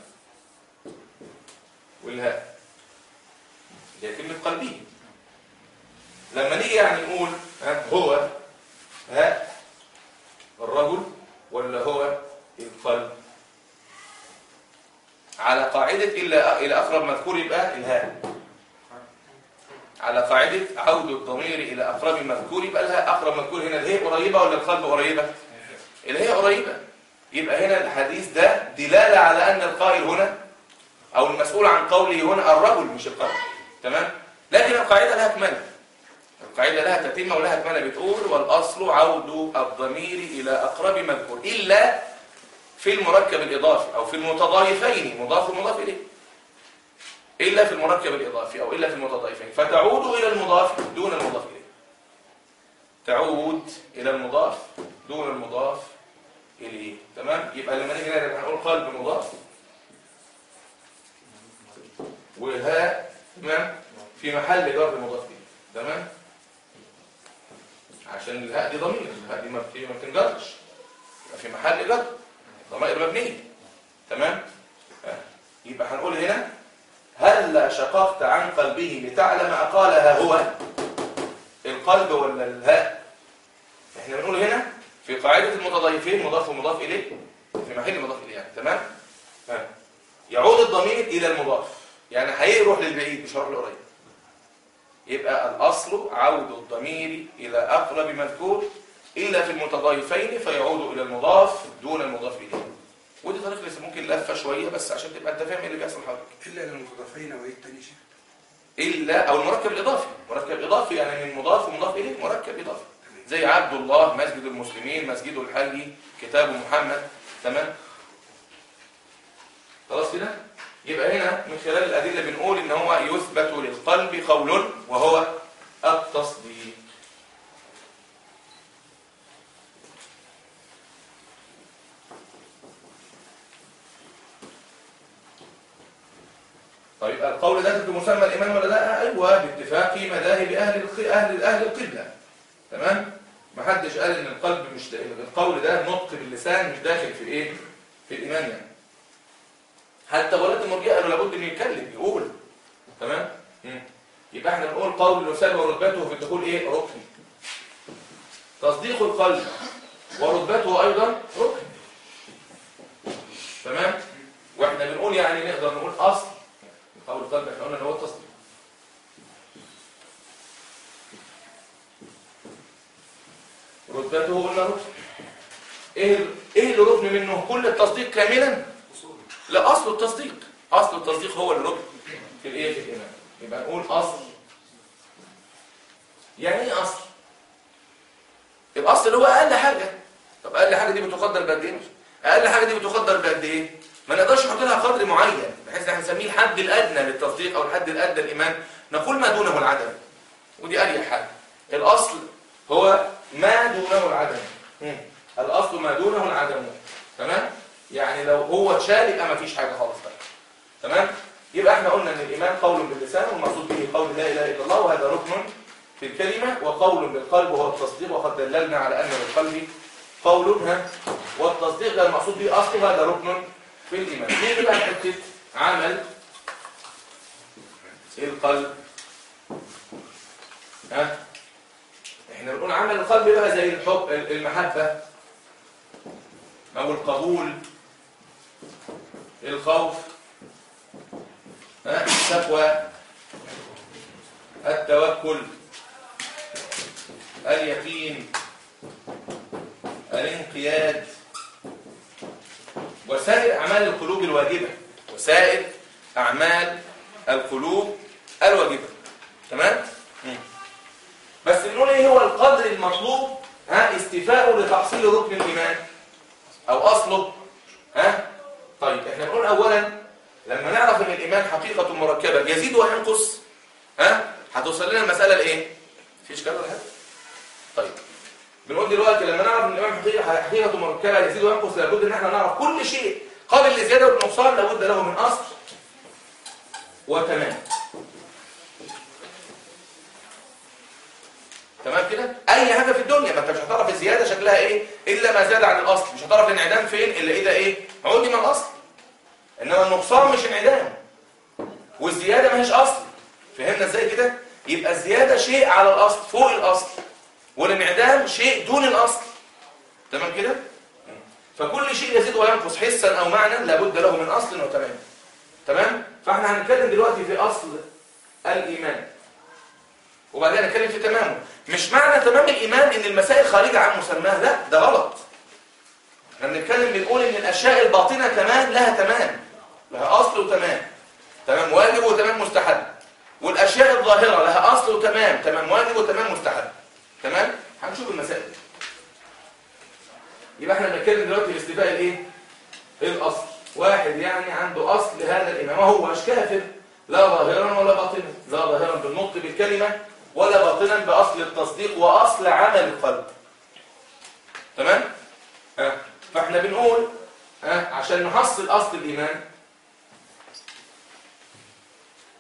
والهاء دي كلمة قلبيه لما نيجي يعني نقول هو ها الرجل ولا هو القلب على قاعدة إلا إلى أقرب مذكور يبقى الهاء على قاعدة عود الضمير إلى أقرب مذكور يبقى الهاء أقرب مذكور هنا الهاء قريبة ولا القلب قريبة الهاء قريبة يبقى هنا الحديث ده دلالة على أن القائل هنا أو المسؤول عن قوله هنا الرجل مش القلب تمام لكن القاعدة لها كمالة القاعدة لها تتمة ولها كمالة بتقول والأصل عود الضمير إلى أقرب مذكور إلا في المركب الإضافي أو في المتضايفين مضاف ومضاف إليه إلا في المركب الإضافي أو إلا في المتضايفين فتعود إلى المضاف دون المضاف إليه تعود إلى المضاف دون المضاف إليه تمام يبقى لما نيجي نقول قلب مضاف والهاء تمام في محل جر مضاف اليه تمام عشان الهاء دي ضمير الهاء دي ما بت- ما بتنجرش يبقى في محل جر ضمائر مبنيه تمام آه. يبقى هنقول هنا هل شققت عن قلبه لتعلم أقالها هو القلب ولا الهاء احنا بنقول هنا في قاعدة المتضايفين مضاف ومضاف إليه في محل مضاف إليه يعني تمام ها. يعود الضمير إلى المضاف يعني هيروح للبعيد مش هيروح لقريب يبقى الأصل عود الضمير إلى أقرب مذكور إلا في المتضايفين فيعود إلى المضاف دون المضاف إليه ودي طريقة لسه ممكن لفة شوية بس عشان تبقى أنت فاهم إيه اللي بيحصل حواليك الا للمتضافين وايه التاني يا شيخ إلا أو المركب الإضافي مركب إضافي يعني من مضاف ومضاف إليه مركب إضافي زي عبد الله مسجد المسلمين مسجد الحج كتاب محمد تمام خلاص كده يبقى هنا من خلال الأدلة بنقول إن هو يثبت للقلب قول وهو التصديق طيب القول ده بمسمى الإمام ولا لا؟ أيوه باتفاق مذاهب أهل الق- أهل أهل القبلة تمام؟ محدش قال إن القلب مش دا... القول ده نطق باللسان مش داخل في إيه؟ في الإيمان يعني حتى ولد المرجئة قالوا لابد إنه يتكلم يقول تمام؟ مم. يبقى احنا نقول قول الإنسان ورتبته في الدخول إيه؟ ركن تصديق القلب ورتبته أيضا ركن تمام؟ واحنا بنقول يعني نقدر نقول أصل قول القلب احنا قلنا ان هو التصديق رتبته قلنا ركن ايه ال- ايه اللي ركن منه كل التصديق كاملا لا اصل التصديق اصل التصديق هو الركن في الايه في الايمان يبقى نقول اصل يعني ايه اصل الاصل اللي هو اقل حاجه طب اقل حاجه دي بتقدر بقد ايه اقل حاجه دي بتقدر بقد ايه ما نقدرش نحط لها قدر معين بحيث ان احنا نسميه الحد الادنى للتصديق او الحد الادنى للايمان نقول ما دونه العدم ودي اريح حاجه الاصل هو ما دونه العدم مم. الاصل ما دونه العدم تمام يعني لو هو اتشال يبقى ما فيش حاجه خالص بقى تمام يبقى احنا قلنا ان الايمان قول باللسان والمقصود به قول لا اله الا الله وهذا ركن في الكلمه وقول بالقلب وهو التصديق وقد دللنا على ان بالقلب قول ها والتصديق ده المقصود به اصله هذا ركن في الايمان نيجي بقى حته عمل القلب ها احنا بنقول عمل القلب بقى زي الحب المحبه او القبول الخوف ها التقوى التوكل اليقين الانقياد وسائر أعمال القلوب الواجبة وسائر أعمال القلوب الواجبة تمام؟ مم. بس بنقول ايه هو القدر المطلوب ها استيفاءه لتحصيل ركن الإيمان أو أصله ها طيب احنا بنقول أولا لما نعرف ان الإيمان حقيقة مركبة يزيد وينقص ها هتوصل لنا المسألة لإيه؟ فيش كده ولا حاجة؟ طيب بنقول دلوقتي لما نعرف ان الامام حقيقه حقيقه مركبه يزيد وينقص لابد ان احنا نعرف كل شيء قابل للزياده والنقصان لابد له من اصل وتمام تمام كده اي حاجه في الدنيا ما انت مش هتعرف الزياده شكلها ايه الا ما زاد عن الاصل مش هتعرف الانعدام فين الا اذا ايه عدم الاصل انما النقصان مش انعدام والزياده ما هيش اصل فهمنا ازاي كده يبقى الزياده شيء على الاصل فوق الاصل والانعدام شيء دون الاصل تمام كده فكل شيء يزيد وينقص حسا او معنى لابد له من اصل وتمام تمام فاحنا هنتكلم دلوقتي في اصل الايمان وبعدين نتكلم في تمامه مش معنى تمام الايمان ان المسائل خارجه عن مسماها لا ده غلط احنا بنتكلم بنقول ان الاشياء الباطنه كمان لها تمام لها اصل وتمام تمام واجب وتمام مستحب والاشياء الظاهره لها اصل وتمام تمام واجب وتمام مستحب تمام هنشوف المسائل دي يبقى احنا بنتكلم دلوقتي في استيفاء الايه الاصل واحد يعني عنده اصل لهذا الايمان ما هوش كافر لا ظاهرا ولا باطنا لا ظاهرا بالنطق بالكلمه ولا باطنا باصل التصديق واصل عمل القلب تمام ها فاحنا بنقول ها عشان نحصل اصل الايمان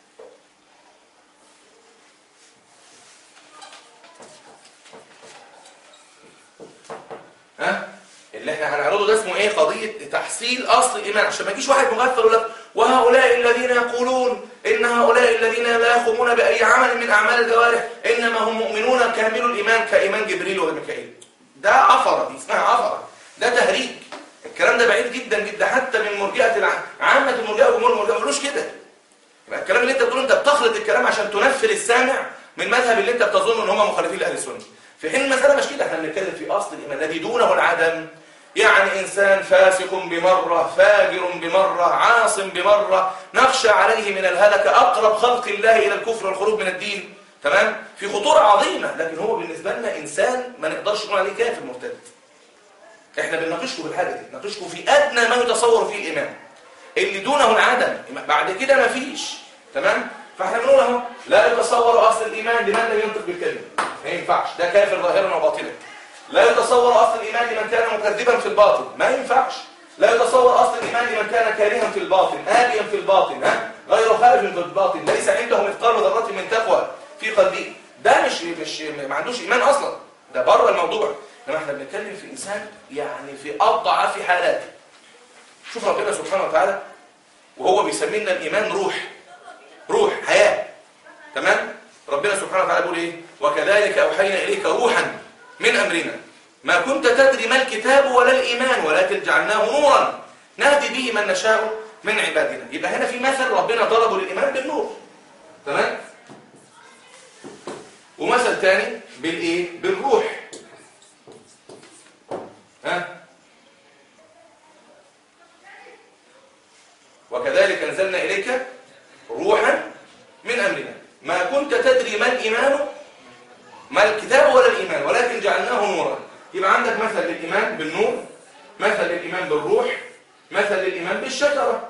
اللي احنا هنعرضه ده اسمه ايه قضيه تحصيل اصل الايمان عشان ما يجيش واحد مغفل يقول لك وهؤلاء الذين يقولون ان هؤلاء الذين لا يقومون باي عمل من اعمال الجوارح انما هم مؤمنون كامل الايمان كايمان جبريل وميكائيل ده عفره دي اسمها عفره ده تهريج الكلام ده بعيد جدا جدا حتى من مرجئه الع... عامه المرجئه وجمهور المرجئه ما بيقولوش كده يبقى الكلام اللي انت بتقوله انت بتخلط الكلام عشان تنفر السامع من المذهب اللي انت بتظن ان هم مخالفين لاهل السنه في حين المساله مش كده احنا بنتكلم في اصل الايمان الذي دونه العدم يعني انسان فاسق بمره فاجر بمره عاص بمره نخشى عليه من الهلكه اقرب خلق الله الى الكفر والخروج من الدين تمام في خطوره عظيمه لكن هو بالنسبه لنا انسان ما نقدرش نقول عليه كافر مرتد احنا بنناقشكم بالحاجه دي نناقشكم في ادنى ما يتصور فيه الايمان اللي دونه العدم بعد كده ما فيش تمام فاحنا بنقول اهو لا يتصور اصل الايمان لمن لم ينطق بالكلمه ما ينفعش ده كافر ظاهرا وباطنا لا يتصور اصل الايمان لمن كان مكذبا في الباطن ما ينفعش لا يتصور اصل الايمان لمن كان كارها في الباطن آليا في الباطن ها غير خارج في الباطن ليس عنده مثقال ذره من تقوى في قلبه ده مش مش ما عندوش ايمان اصلا ده بره الموضوع انما احنا بنتكلم في انسان يعني في اضعف حالاته شوف ربنا سبحانه وتعالى وهو بيسمي لنا الايمان روح روح حياه تمام ربنا سبحانه وتعالى بيقول ايه وكذلك اوحينا اليك روحا من امرنا ما كنت تدري ما الكتاب ولا الايمان ولكن جعلناه نورا نهدي به من نشاء من عبادنا يبقى هنا في مثل ربنا ضربه للايمان بالنور تمام ومثل ثاني بالايه بالروح ها وكذلك انزلنا اليك روحا من امرنا ما كنت تدري ما الايمان ما الكتاب ولا الايمان ولكن جعلناه نورا يبقى عندك مثل للايمان بالنور مثل للايمان بالروح مثل للايمان بالشجره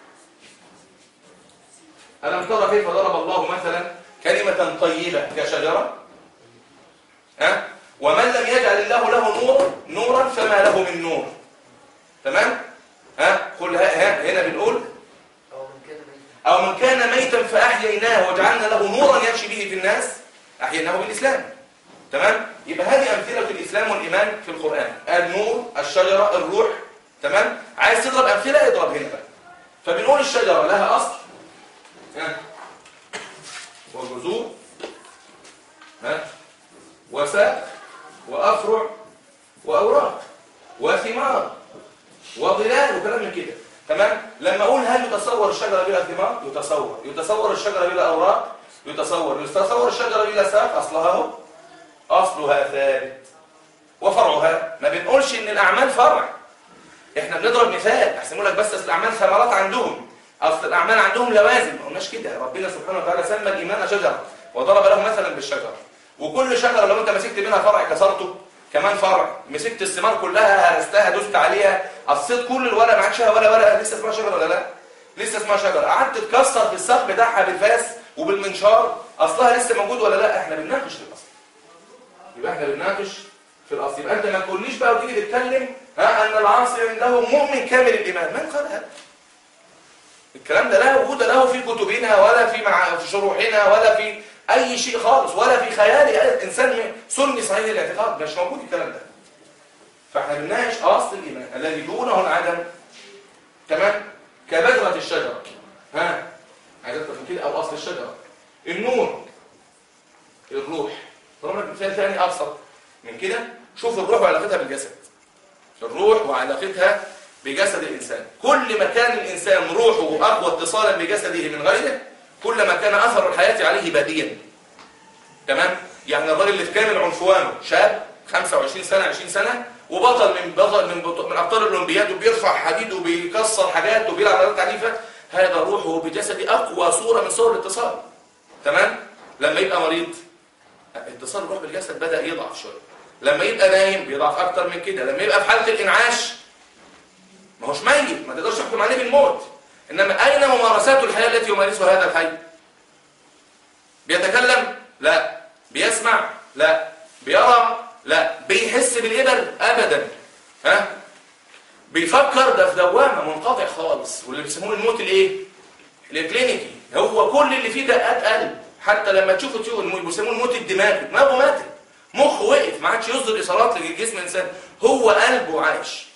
الم ترى كيف ضرب الله مثلا كلمه طيبه كشجره ها ومن لم يجعل الله له نور نورا فما له من نور تمام ها قل ها هنا بنقول أو من كان ميتا فأحييناه وجعلنا له نورا يمشي به في الناس أحييناه بالإسلام تمام يبقى هذه أمثلة الإسلام والإيمان في القرآن النور الشجرة الروح تمام عايز تضرب أمثلة اضرب هنا بقى فبنقول الشجرة لها أصل ها وجذور ها وساق وأفرع وأوراق وثمار وظلال وكلام من كده تمام لما اقول هل يتصور الشجره بلا ثمار يتصور يتصور الشجره بلا اوراق يتصور يتصور الشجره بلا ساق اصلها اهو اصلها ثابت وفرعها ما بنقولش ان الاعمال فرع احنا بنضرب مثال احسن لك بس اصل الاعمال ثمرات عندهم اصل الاعمال عندهم لوازم ما قلناش كده ربنا سبحانه وتعالى سمى الايمان شجره وضرب له مثلا بالشجره وكل شجره لو انت مسكت منها فرع كسرته كمان فرع مسكت الثمار كلها هرستها دوست عليها قصيت كل الورق ما عادش ولا ورقه لسه اسمها شجره ولا لا لسه اسمها شجره قعدت تكسر في الساق بتاعها بالفاس وبالمنشار اصلها لسه موجود ولا لا احنا بنناقش في الاصل يبقى احنا بنناقش في الاصل يبقى انت ما تقوليش بقى وتيجي تتكلم ها ان العاصي عنده مؤمن كامل الايمان من قال هذا الكلام ده لا وجود له في كتبنا ولا في مع في شروحنا ولا في اي شيء خالص ولا في خيال انسان سني صحيح الاعتقاد مش موجود الكلام ده فاحنا بنناقش اصل الايمان الذي دونه العدم تمام كبذره الشجره ها عايز اكتر من كده او اصل الشجره النور الروح طالما مثال ثاني ابسط من كده شوف الروح وعلاقتها بالجسد الروح وعلاقتها بجسد الانسان كل ما كان الانسان روحه اقوى اتصالا بجسده من غيره كل ما كان اثر الحياه عليه باديا تمام يعني الراجل اللي في كامل عنفوانه شاب 25 سنه 20 سنه وبطل من بطل من بطل من ابطال الاولمبياد وبيرفع حديد وبيكسر حاجات وبيلعب رياضات عنيفه هذا روحه بجسده اقوى صوره من صور الاتصال تمام لما يبقى مريض اتصال الروح بالجسد بدا يضعف شويه لما يبقى نايم بيضعف اكتر من كده لما يبقى في حاله الانعاش ما هوش ميت ما تقدرش تحكم عليه بالموت انما اين ممارسات الحياه التي يمارسها هذا الحي بيتكلم لا بيسمع لا بيرى لا بيحس بالإبر أبدا ها بيفكر ده في دوامة منقطع خالص واللي بيسموه الموت الايه الكلينيكي هو كل اللي فيه دقات قلب حتى لما تشوفوا تشوفوا بيسموه الموت الدماغي دماغه ماتت مخه وقف ما عادش يصدر اصابات لجسم الانسان هو قلبه عايش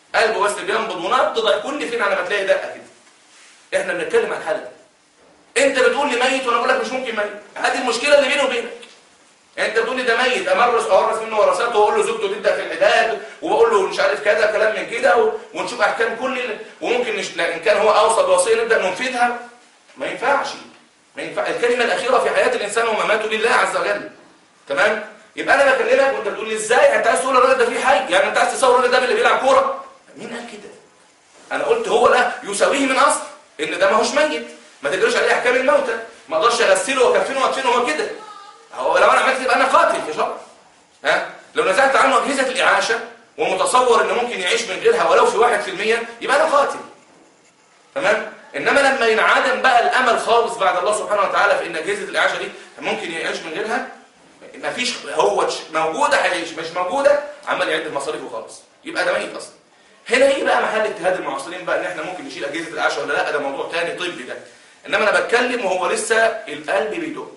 قلبه بس بينبض ونبض ضعيف كل فين على ما تلاقي دقه كده احنا بنتكلم عن الحاله دي انت بتقول لي ميت وانا بقول لك مش ممكن ميت هذه المشكله اللي بيني وبينك يعني انت بتقول لي ده ميت امرس اورث منه ورثاته واقول له زوجته تبدا في العداد وبقول له مش عارف كذا كلام من كده و... ونشوف احكام كل ال... وممكن نش... لا ان كان هو اوصى بوصيه نبدا ننفذها ما ينفعش ما ينفع الكلمه الاخيره في حياه الانسان ومماته لله عز وجل تمام يبقى انا بكلمك وانت بتقول لي ازاي انت عايز تقول الراجل ده فيه حي يعني انت عايز تصور الراجل ده من اللي بيلعب كوره مين قال كده انا قلت هو ده يساويه من اصل ان ده ماهوش ميت ما تجريش عليه احكام الموتى ما اقدرش اغسله واكفنه وادفنه هو كده هو لو انا عملت يبقى انا قاتل في شرع ها لو نزعت عنه اجهزه الاعاشه ومتصور ان ممكن يعيش من غيرها ولو في 1% يبقى انا قاتل تمام انما لما ينعدم بقى الامل خالص بعد الله سبحانه وتعالى في ان اجهزه الاعاشه دي ممكن يعيش من غيرها مفيش هو موجوده هيعيش مش موجوده عمال يعد المصاريف وخلاص يبقى ده ميت اصلا هنا ايه بقى محل اجتهاد المعاصرين بقى ان احنا ممكن نشيل اجهزه الاعاشه ولا لا ده موضوع تاني طبي ده انما انا بتكلم وهو لسه القلب بيدق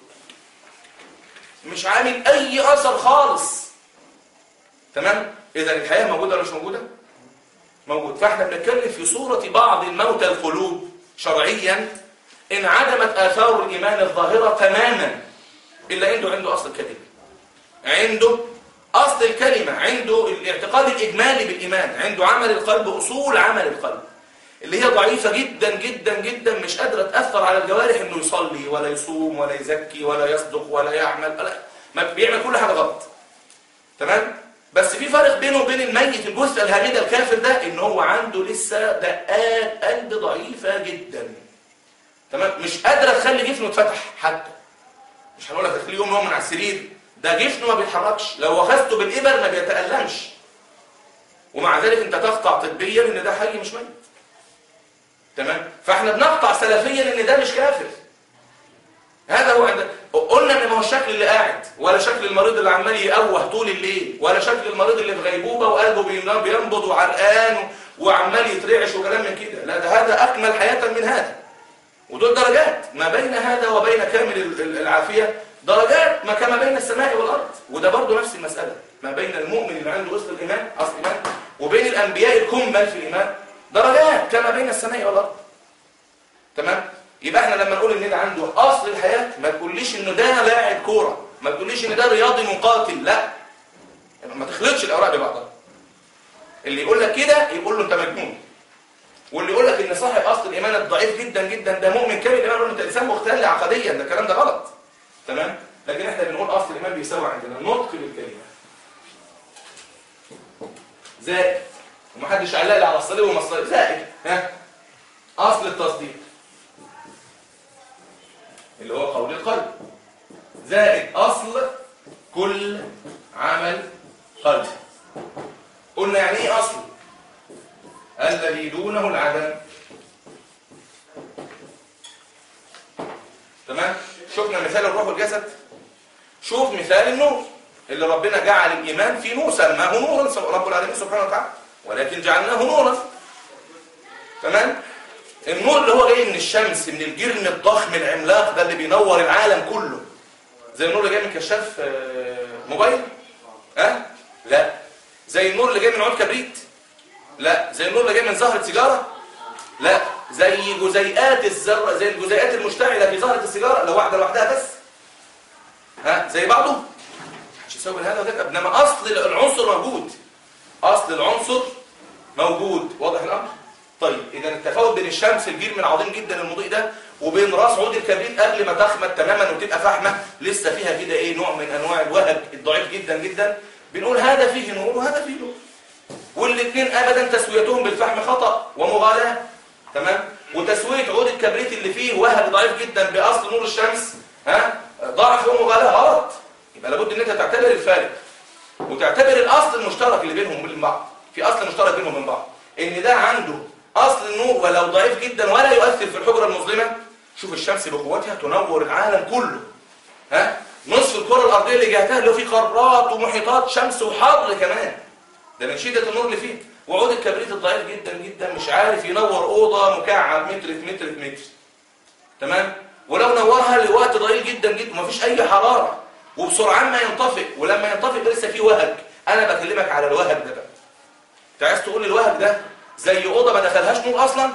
مش عامل اي اثر خالص تمام اذا الحياه موجوده ولا مش موجوده موجود فاحنا بنتكلم في صوره بعض الموتى القلوب شرعيا انعدمت اثار الايمان الظاهره تماما الا عنده عنده اصل الكلمه عنده اصل الكلمه عنده الاعتقاد الاجمالي بالايمان عنده عمل القلب اصول عمل القلب اللي هي ضعيفه جدا جدا جدا مش قادره تاثر على الجوارح انه يصلي ولا يصوم ولا يزكي ولا يصدق ولا يعمل ولا ما بيعمل كل حاجه غلط تمام بس في فرق بينه وبين الميت الجثه الهامده الكافر ده ان هو عنده لسه دقات قلب ضعيفه جدا تمام مش قادره تخلي جسمه يتفتح حتى مش هنقول لك تخليه يوم يوم من على السرير ده جسمه ما بيتحركش لو اخذته بالابر ما بيتالمش ومع ذلك انت تقطع طبيا ان ده حي مش ميت تمام فاحنا بنقطع سلفيا ان ده مش كافر هذا هو عند قلنا ان ما هو الشكل اللي قاعد ولا شكل المريض اللي عمال يقوه طول الليل ولا شكل المريض اللي في غيبوبه وقلبه بينبض وعرقان وعمال يترعش وكلام من كده لا ده هذا اكمل حياه من هذا ودول درجات ما بين هذا وبين كامل العافيه درجات ما كما بين السماء والارض وده برضه نفس المساله ما بين المؤمن اللي عنده اصل الايمان اصل الايمان وبين الانبياء الكمل في الايمان درجات كما بين السماء والارض تمام يبقى احنا لما نقول ان ده عنده اصل الحياه ما تقوليش انه ده لاعب كوره ما تقوليش ان ده رياضي مقاتل لا يعني ما تخلطش الاوراق ببعضها اللي يقول لك كده يقول له انت مجنون واللي يقول لك ان صاحب اصل الايمان الضعيف جدا جدا ده مؤمن كامل الايمان يقول له انت انسان مختل عقديا ده الكلام ده غلط تمام لكن احنا بنقول اصل الايمان بيساوي عندنا نطق بالكلمه زائد ومحدش علق لي على الصليب ومصليب زائد ها اصل التصديق اللي هو قول القلب زائد اصل كل عمل قلب قلنا يعني ايه اصل الذي دونه العدم تمام شفنا مثال الروح والجسد شوف مثال النور اللي ربنا جعل الايمان في نور سماه نورا رب العالمين سبحانه وتعالى ولكن جعلناه نورا تمام النور اللي هو جاي من الشمس من الجرم الضخم العملاق ده اللي بينور العالم كله زي النور اللي جاي من كشاف موبايل ها أه؟ لا زي النور اللي جاي من عود كبريت لا زي النور اللي جاي من زهرة سيجارة لا زي جزيئات الذرة زي الجزيئات المشتعلة في زهرة السيجارة لو واحدة لوحدها بس ها زي بعضه مش يساوي هذا وده انما اصل العنصر موجود اصل العنصر موجود واضح الامر طيب اذا التفاوت بين الشمس الجرم العظيم جدا المضيء ده وبين راس عود الكبريت قبل ما تخمد تماما وتبقى فحمه لسه فيها كده ايه نوع من انواع الوهج الضعيف جدا جدا بنقول هذا فيه نور وهذا فيه نور والاثنين ابدا تسويتهم بالفحم خطا ومغالاه تمام وتسويه عود الكبريت اللي فيه وهج ضعيف جدا باصل نور الشمس ها ضعف ومغالاه غلط يبقى لابد ان انت تعتبر الفارق وتعتبر الاصل المشترك اللي بينهم وبين بعض في اصل مشترك بينهم وبين بعض ان ده عنده اصل النور ولو ضعيف جدا ولا يؤثر في الحجره المظلمه شوف الشمس بقوتها تنور العالم كله ها نصف الكره الارضيه اللي جهتها اللي فيه قارات ومحيطات شمس وحر كمان ده من شده النور اللي فيه وعود الكبريت الضعيف جدا جدا مش عارف ينور اوضه مكعب متر في متر في متر تمام ولو نورها لوقت ضئيل جدا جدا ومفيش اي حراره وبسرعان ما ينطفئ ولما ينطفئ لسه فيه وهج انا بكلمك على الوهج ده بقى انت عايز تقول لي الوهج ده زي اوضه ما دخلهاش نور اصلا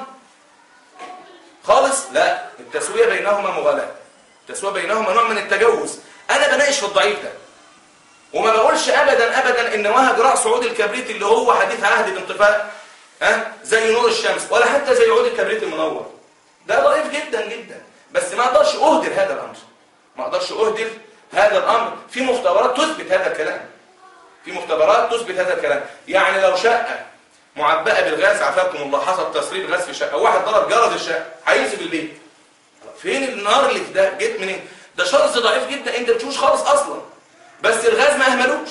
خالص لا التسويه بينهما مغالاه التسويه بينهما نوع من التجوز انا بناقش في الضعيف ده وما بقولش ابدا ابدا ان وهج راس عود الكبريت اللي هو حديث عهد بانطفاء ها زي نور الشمس ولا حتى زي عود الكبريت المنور ده ضعيف جدا جدا بس ما اقدرش اهدر هذا الامر ما اقدرش اهدر هذا الامر في مختبرات تثبت هذا الكلام في مختبرات تثبت هذا الكلام يعني لو شقه معبأة بالغاز عافاكم الله حصل تسريب غاز في شقه واحد ضرب جرس الشقه هينسب البيت فين النار اللي في ده جيت منين ده شرط ضعيف جدا انت بتشوفش خالص اصلا بس الغاز ما اهملوش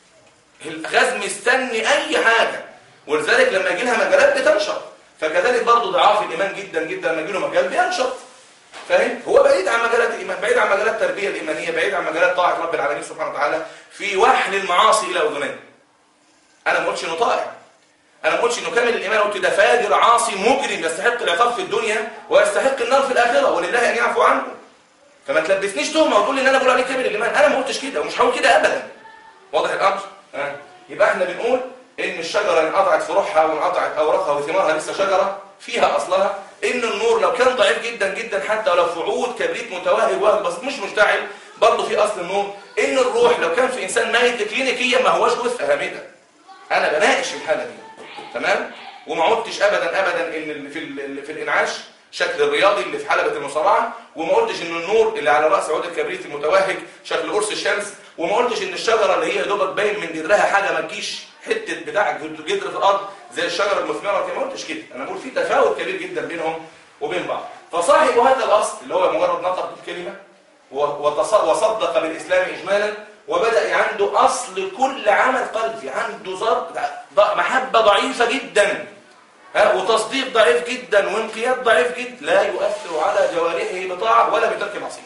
الغاز مستني اي حاجه ولذلك لما يجي لها مجالات بتنشط فكذلك برضه ضعاف الايمان جدا جدا لما يجي له مجال بينشط فاهم هو بعيد عن مجالات الايمان بعيد عن مجالات التربيه الايمانيه بعيد عن مجالات طاعه رب العالمين سبحانه وتعالى في وحل المعاصي الى اذنيه انا ما قلتش انه طائع انا ما قلتش انه كامل الايمان قلت ده فاجر عاصي مجرم يستحق العقاب في الدنيا ويستحق النار في الاخره ولله ان يعفو عنه فما تلبسنيش تهمه وتقول لي ان انا بقول عليه كامل الايمان انا ما قلتش كده ومش هقول كده ابدا واضح الامر ها يبقى احنا بنقول ان الشجره انقطعت فروعها وانقطعت اوراقها وثمارها لسه شجره فيها اصلها ان النور لو كان ضعيف جدا جدا حتى ولو في عود كبريت متوهج وهج بس مش مشتعل برضه في اصل النور ان الروح لو كان في انسان ميت كلينيكيا ما هوش جثه هامده انا بناقش الحاله دي تمام وما عدتش ابدا ابدا ان ال- في ال- في الانعاش شكل الرياضي اللي في حلبة المصارعة وما قلتش ان النور اللي على رأس عود الكبريت المتوهج شكل قرص الشمس وما قلتش ان الشجرة اللي هي يا دوبك باين من جدرها حاجة ما تجيش حتة بتاع جدر في الارض زي الشجرة المثمرة كده ما قلتش كده انا بقول في تفاوت كبير جدا بينهم وبين بعض فصاحب هذا الاصل اللي هو مجرد نطق بالكلمة و- وتص- وصدق بالاسلام اجمالا وبدأ عنده اصل كل عمل قلبي عنده ضر- ض- محبة ضعيفة جدا ها وتصديق ضعيف جدا وانقياد ضعيف جدا لا يؤثر على جوارحه بطاعة ولا بترك معصية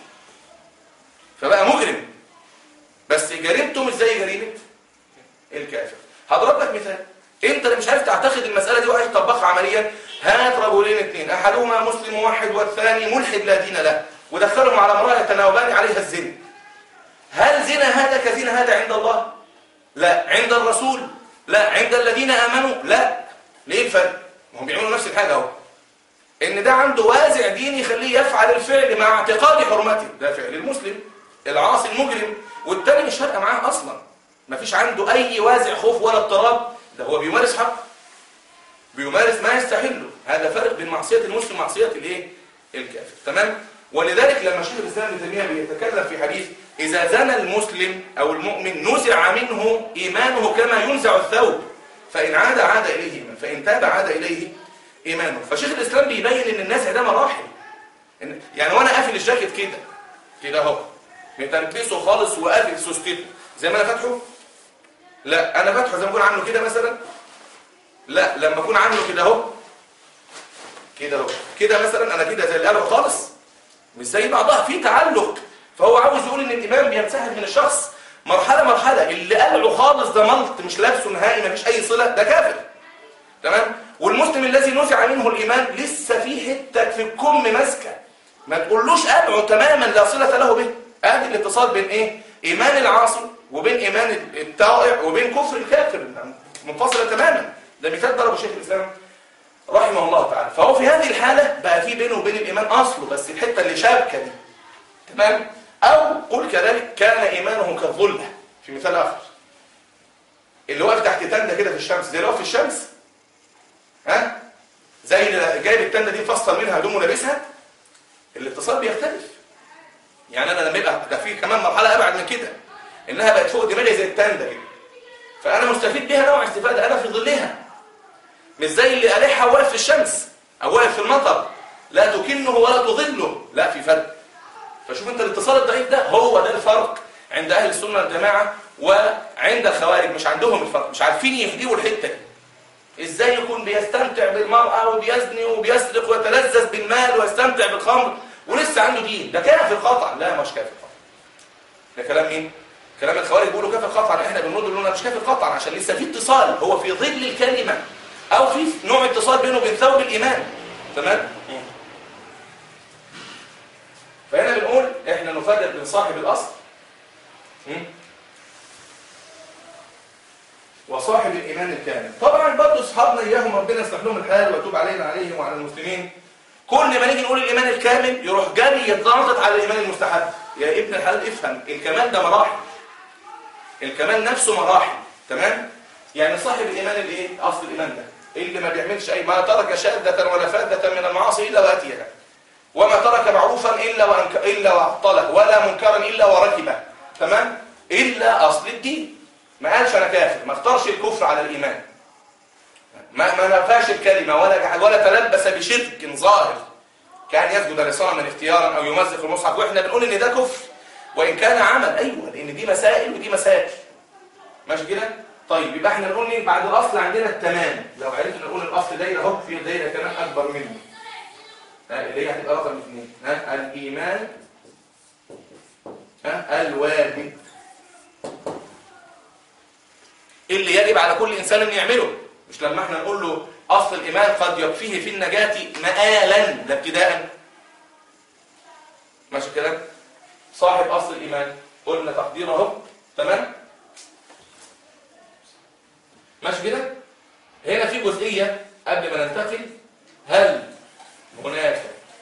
فبقى مجرم بس جريمته مش زي جريمة الكافر هضرب لك مثال انت اللي مش عارف تعتقد المسألة دي وعايز تطبقها عمليا هات رجلين اثنين احدهما مسلم واحد والثاني ملحد لا دين له ودخلهم على امرأة يتناوبان عليها الزنا هل زنا هذا كزنا هذا عند الله لا عند الرسول لا عند الذين امنوا لا ليه الفرق ما هم بيعملوا نفس الحاجه اهو ان ده عنده وازع ديني يخليه يفعل الفعل مع اعتقاد حرمته ده فعل المسلم العاصي المجرم والتاني مش فارقه معاه اصلا ما فيش عنده اي وازع خوف ولا اضطراب ده هو بيمارس حق بيمارس ما يستحله هذا فرق بين معصيه المسلم ومعصيه الايه الكافر تمام ولذلك لما شيخ الاسلام ابن تيميه بيتكلم في حديث اذا زنى المسلم او المؤمن نزع منه ايمانه كما ينزع الثوب فان عاد عاد اليه ايمان فان تاب عاد اليه ايمانه فشيخ الاسلام بيبين ان النزع ده مراحل إن يعني وانا قافل الجاكيت كده كده اهو متلبسه خالص وقافل سوستته زي ما انا فاتحه لا انا فاتحه زي ما اكون عامله كده مثلا لا لما اكون عامله كده اهو كده اهو كده مثلا انا كده زي القلم خالص مش زي بعضها في تعلق فهو عاوز يقول ان الايمان بينسحب من الشخص مرحله مرحله اللي قلعه خالص ده ملط مش لابسه نهائي مفيش اي صله ده كافر تمام والمسلم الذي نزع منه الايمان لسه في حته في الكم ماسكه ما تقولوش قلعه تماما لا صله له به ادي الاتصال بين ايه ايمان العاصي وبين ايمان الطائع وبين كفر الكافر منفصله تماما ده مثال ضربه شيخ الاسلام رحمه الله تعالى فهو في هذه الحالة بقى في بينه وبين الإيمان أصله بس الحتة اللي شابكة دي تمام أو قل كذلك كان إيمانه كالظلة في مثال آخر اللي واقف تحت تندة كده في الشمس زي اللي واقف في الشمس ها زي اللي جايب التندة دي فصل منها هدومه لابسها الاتصال بيختلف يعني أنا لما يبقى ده في كمان مرحلة أبعد من كده إنها بقت فوق دماغي زي التندة كده فأنا مستفيد بيها نوع استفادة أنا في ظلها مش زي اللي قالعها واقف في الشمس او واقف في المطر لا تكنه ولا تظله لا في فرق فشوف انت الاتصال الضعيف ده هو ده الفرق عند اهل السنه والجماعه وعند الخوارج مش عندهم الفرق مش عارفين يهديوا الحته دي ازاي يكون بيستمتع بالمرأة وبيزني وبيسرق ويتلذذ بالمال ويستمتع بالخمر ولسه عنده دين ده كافر قطعا لا مش كافر قطعا ده كلام مين كلام الخوارج بيقولوا كافر قطعا احنا بنرد نقول مش كافر قطعا عشان لسه في اتصال هو في ظل الكلمه او في نوع اتصال بينه وبين ثوب الايمان تمام فهنا بنقول احنا نفرق بين صاحب الاصل م? وصاحب الايمان الكامل طبعا برضه اصحابنا اياهم ربنا يصلح لهم الحال ويتوب علينا عليهم وعلى المسلمين كل ما نيجي نقول الايمان الكامل يروح جاري يتنطط على الايمان المستحب يا ابن الحلال افهم الكمال ده مراحل الكمال نفسه مراحل تمام يعني صاحب الايمان الايه اصل الايمان ده اللي ما بيعملش اي ما ترك شاذة ولا فاذة من المعاصي الا واتيها وما ترك معروفا الا وأنك الا وعطله ولا منكرا الا وركبه تمام الا اصل الدين ما قالش انا كافر ما اختارش الكفر على الايمان ما ما نفاش الكلمه ولا جحد ولا تلبس بشرك ظاهر كان يسجد لصنم اختيارا او يمزق المصحف واحنا بنقول ان ده كفر وان كان عمل ايوه لان دي مسائل ودي مسائل ماشي كده طيب يبقى احنا نقول ايه بعد الاصل عندنا التمام لو عرفنا نقول الاصل دايره اهو في دايره كمان اكبر منه ها اللي هي هتبقى رقم اثنين ها الايمان ها الواجب اللي يجب على كل انسان ان يعمله مش لما احنا نقول له اصل الايمان قد يكفيه في النجاه مآلا ده ابتداء ماشي كده صاحب اصل الايمان قلنا تقدير اهو تمام ماشي كده هنا في جزئيه قبل ما ننتقل هل هناك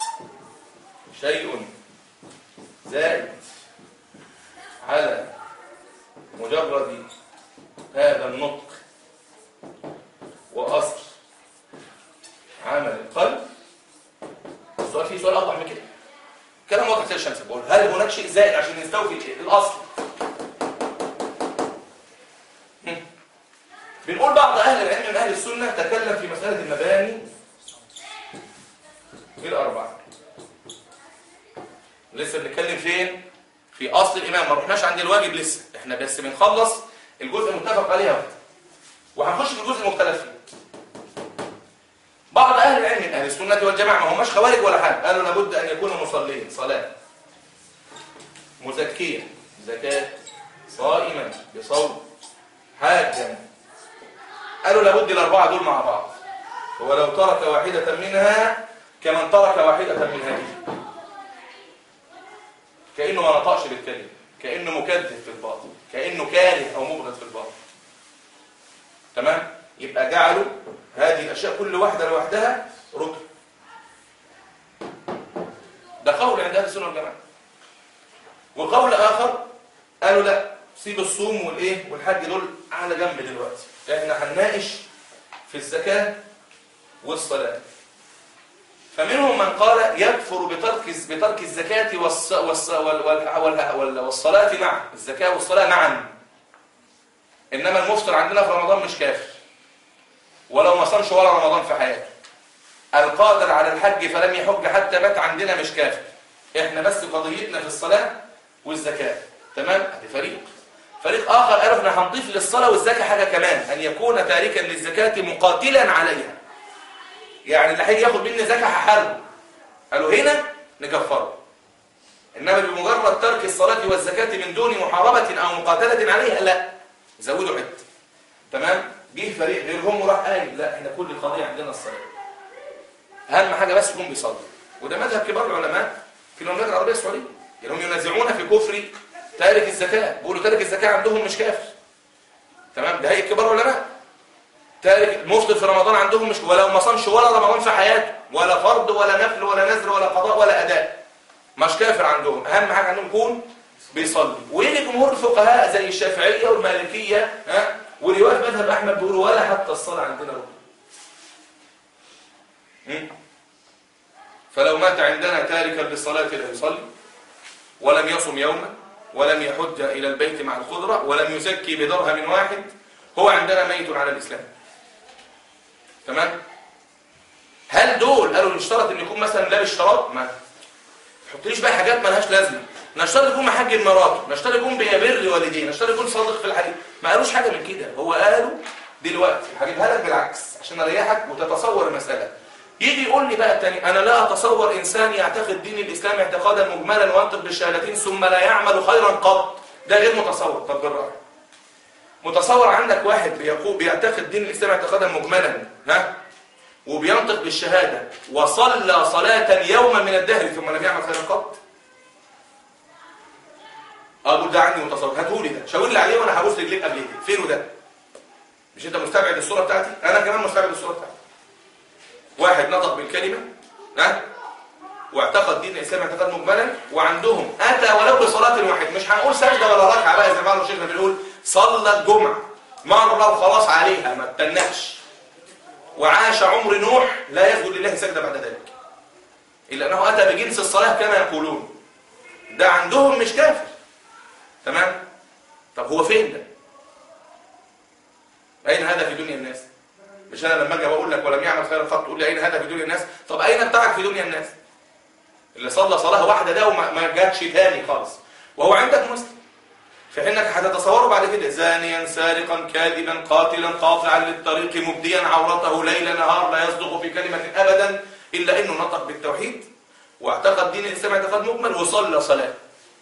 شيء زائد على مجرد هذا النطق وأصل عمل القلب السؤال فيه سؤال أوضح من كده كلام واضح زي الشمس بقول هل هناك شيء زائد عشان نستوفي الأصل هم. بنقول بعض أهل العلم من أهل السنة تكلم في مسألة المباني الأربعة لسه بنتكلم فين في أصل الإمام ما رحناش عند الواجب لسه احنا بس بنخلص الجزء المتفق عليه اهو وهنخش في الجزء المختلف فيه بعض اهل العلم من اهل السنه والجماعه ما هماش خوارج ولا حاجه قالوا لابد ان يكون مصلين صلاه مزكيا زكاه صائما بصوم حاجا قالوا لابد الاربعه دول مع بعض ولو ترك واحده منها كمن ترك واحده من هذه كانه ما نطقش بالكلمه كانه مكذب في الباطل كانه كاره او مبغض في الباطل تمام يبقى جعلوا هذه الاشياء كل واحده لوحدها ركن ده قول عند اهل السنه والجماعه وقول اخر قالوا لا سيب الصوم والايه والحج دول على جنب دلوقتي احنا هنناقش في الزكاه والصلاه فمنهم من قال يكفر بترك بترك الزكاة والص... والص... وال... وال... وال... والصلاة معا الزكاة والصلاة معا إنما المفطر عندنا في رمضان مش كافر ولو ما صامش ولا رمضان في حياته القادر على الحج فلم يحج حتى مات عندنا مش كافر احنا بس قضيتنا في الصلاة والزكاة تمام ادي فريق فريق آخر قالوا احنا هنضيف للصلاة والزكاة حاجة كمان أن يكون تاركا للزكاة مقاتلا عليها يعني اللي هيجي ياخد مني زكاه هحاربه قالوا هنا نكفره انما بمجرد ترك الصلاه والزكاه من دون محاربه او مقاتله عليها لا زودوا عد تمام جه فريق غيرهم وراح قال لا احنا كل القضيه عندنا الصلاه اهم حاجه بس يكون بيصلي وده مذهب كبار العلماء في المملكه العربيه السعوديه يعني هم ينازعون في كفر تارك الزكاه بيقولوا تارك الزكاه عندهم مش كافر تمام ده هي كبار العلماء تارك المفطر في رمضان عندهم مش ولو ما صامش ولا رمضان في حياته ولا فرض ولا نفل ولا نذر ولا قضاء ولا اداء مش كافر عندهم اهم حاجه عندهم يكون بيصلي ويجي جمهور الفقهاء زي الشافعيه والمالكيه ها وروايه مذهب احمد بيقولوا ولا حتى الصلاه عندنا ركن فلو مات عندنا تاركا للصلاه لا يصلي ولم يصم يوما ولم يحج الى البيت مع الخضره ولم يزكي بدرهم واحد هو عندنا ميت على الاسلام تمام هل دول قالوا نشترط ان يكون مثلا لا بالشراط ما تحطليش بقى حاجات مالهاش لازمه نشترط يكون محج مراته نشترط يكون بيبر والديه نشترط يكون صادق في الحديث ما قالوش حاجه من كده هو قالوا دلوقتي هجيبها لك بالعكس عشان اريحك وتتصور المساله يجي يقول لي بقى التاني انا لا اتصور انسان يعتقد دين الاسلام اعتقادا مجملا وينطق بالشهادتين ثم لا يعمل خيرا قط ده غير متصور طب بالراحه متصور عندك واحد بيقول بيعتقد دين الاسلام اعتقادا مجملا ها وبينطق بالشهاده وصلى صلاه يوما من الدهر ثم لم يعمل خيرا قط اقول ده عندي متصور هاتهولي ده شاور لي عليه وانا هبوس رجليك قبل كده فين ده مش انت مستبعد الصوره بتاعتي انا كمان مستبعد الصوره بتاعتي واحد نطق بالكلمه ها واعتقد دين الاسلام اعتقاد مجملا وعندهم اتى ولو بصلاه واحد مش هنقول سجده ولا ركعه بقى زي ما قالوا شيخنا بنقول صلى الجمعه مره وخلاص عليها ما تتنقش وعاش عمر نوح لا يسجد لله سجده بعد ذلك الا انه اتى بجنس الصلاه كما يقولون ده عندهم مش كافر تمام طب هو فين ده اين هذا في دنيا الناس مش انا لما اجي بقول لك ولم يعمل خيرا قط تقول لي اين هذا في دنيا الناس طب اين بتاعك في دنيا الناس اللي صلى صلاه واحده ده وما ما جاتش تاني خالص وهو عندك مسلم في حينك هتتصوره بعد كده زانيا سارقا كاذبا قاتلا قاطعا للطريق مبديا عورته ليل نهار لا يصدق في كلمه ابدا الا انه نطق بالتوحيد واعتقد دين الاسلام اعتقاد مجمل وصلى صلاه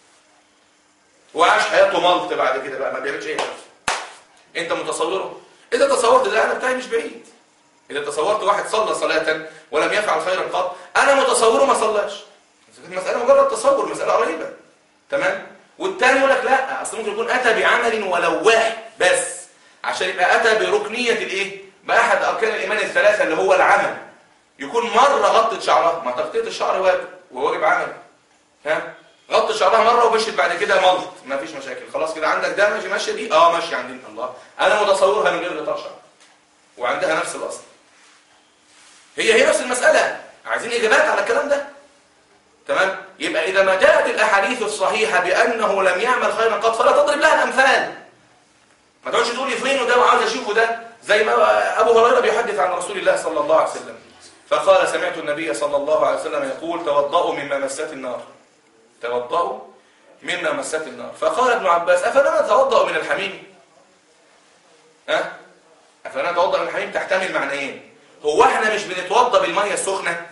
وعاش حياته ملط بعد كده بقى ما بيعملش اي حاجه انت متصوره اذا تصورت ده انا بتاعي مش بعيد اذا تصورت واحد صلى صلاه ولم يفعل خيرا قط انا متصوره ما صلاش المساله مجرد تصور مساله قريبه تمام والتاني يقول لك لا اصل ممكن يكون اتى بعمل ولو واحد بس عشان يبقى اتى بركنيه الايه باحد اركان الايمان الثلاثه اللي هو العمل يكون مره غطت شعرها ما تغطيه الشعر واجب وواجب عمل ها غطت شعرها مره ومشيت بعد كده ملط ما فيش مشاكل خلاص كده عندك ده ماشي ماشيه دي اه ماشي عندنا الله انا متصورها من غير غطاء شعر وعندها نفس الاصل هي هي نفس المساله عايزين اجابات على الكلام ده تمام يبقى اذا ما جاءت الاحاديث الصحيحه بانه لم يعمل خيرا قط فلا تضرب لها الامثال ما تقعدش تقول لي فين وده وعاوز اشوفه ده زي ما ابو هريره بيحدث عن رسول الله صلى الله عليه وسلم فقال سمعت النبي صلى الله عليه وسلم يقول توضؤوا مما مست النار توضؤوا مما مست النار فقال ابن عباس افلا نتوضا من الحميم ها افلا نتوضا من الحميم تحتمل معنيين هو احنا مش بنتوضا بالميه السخنه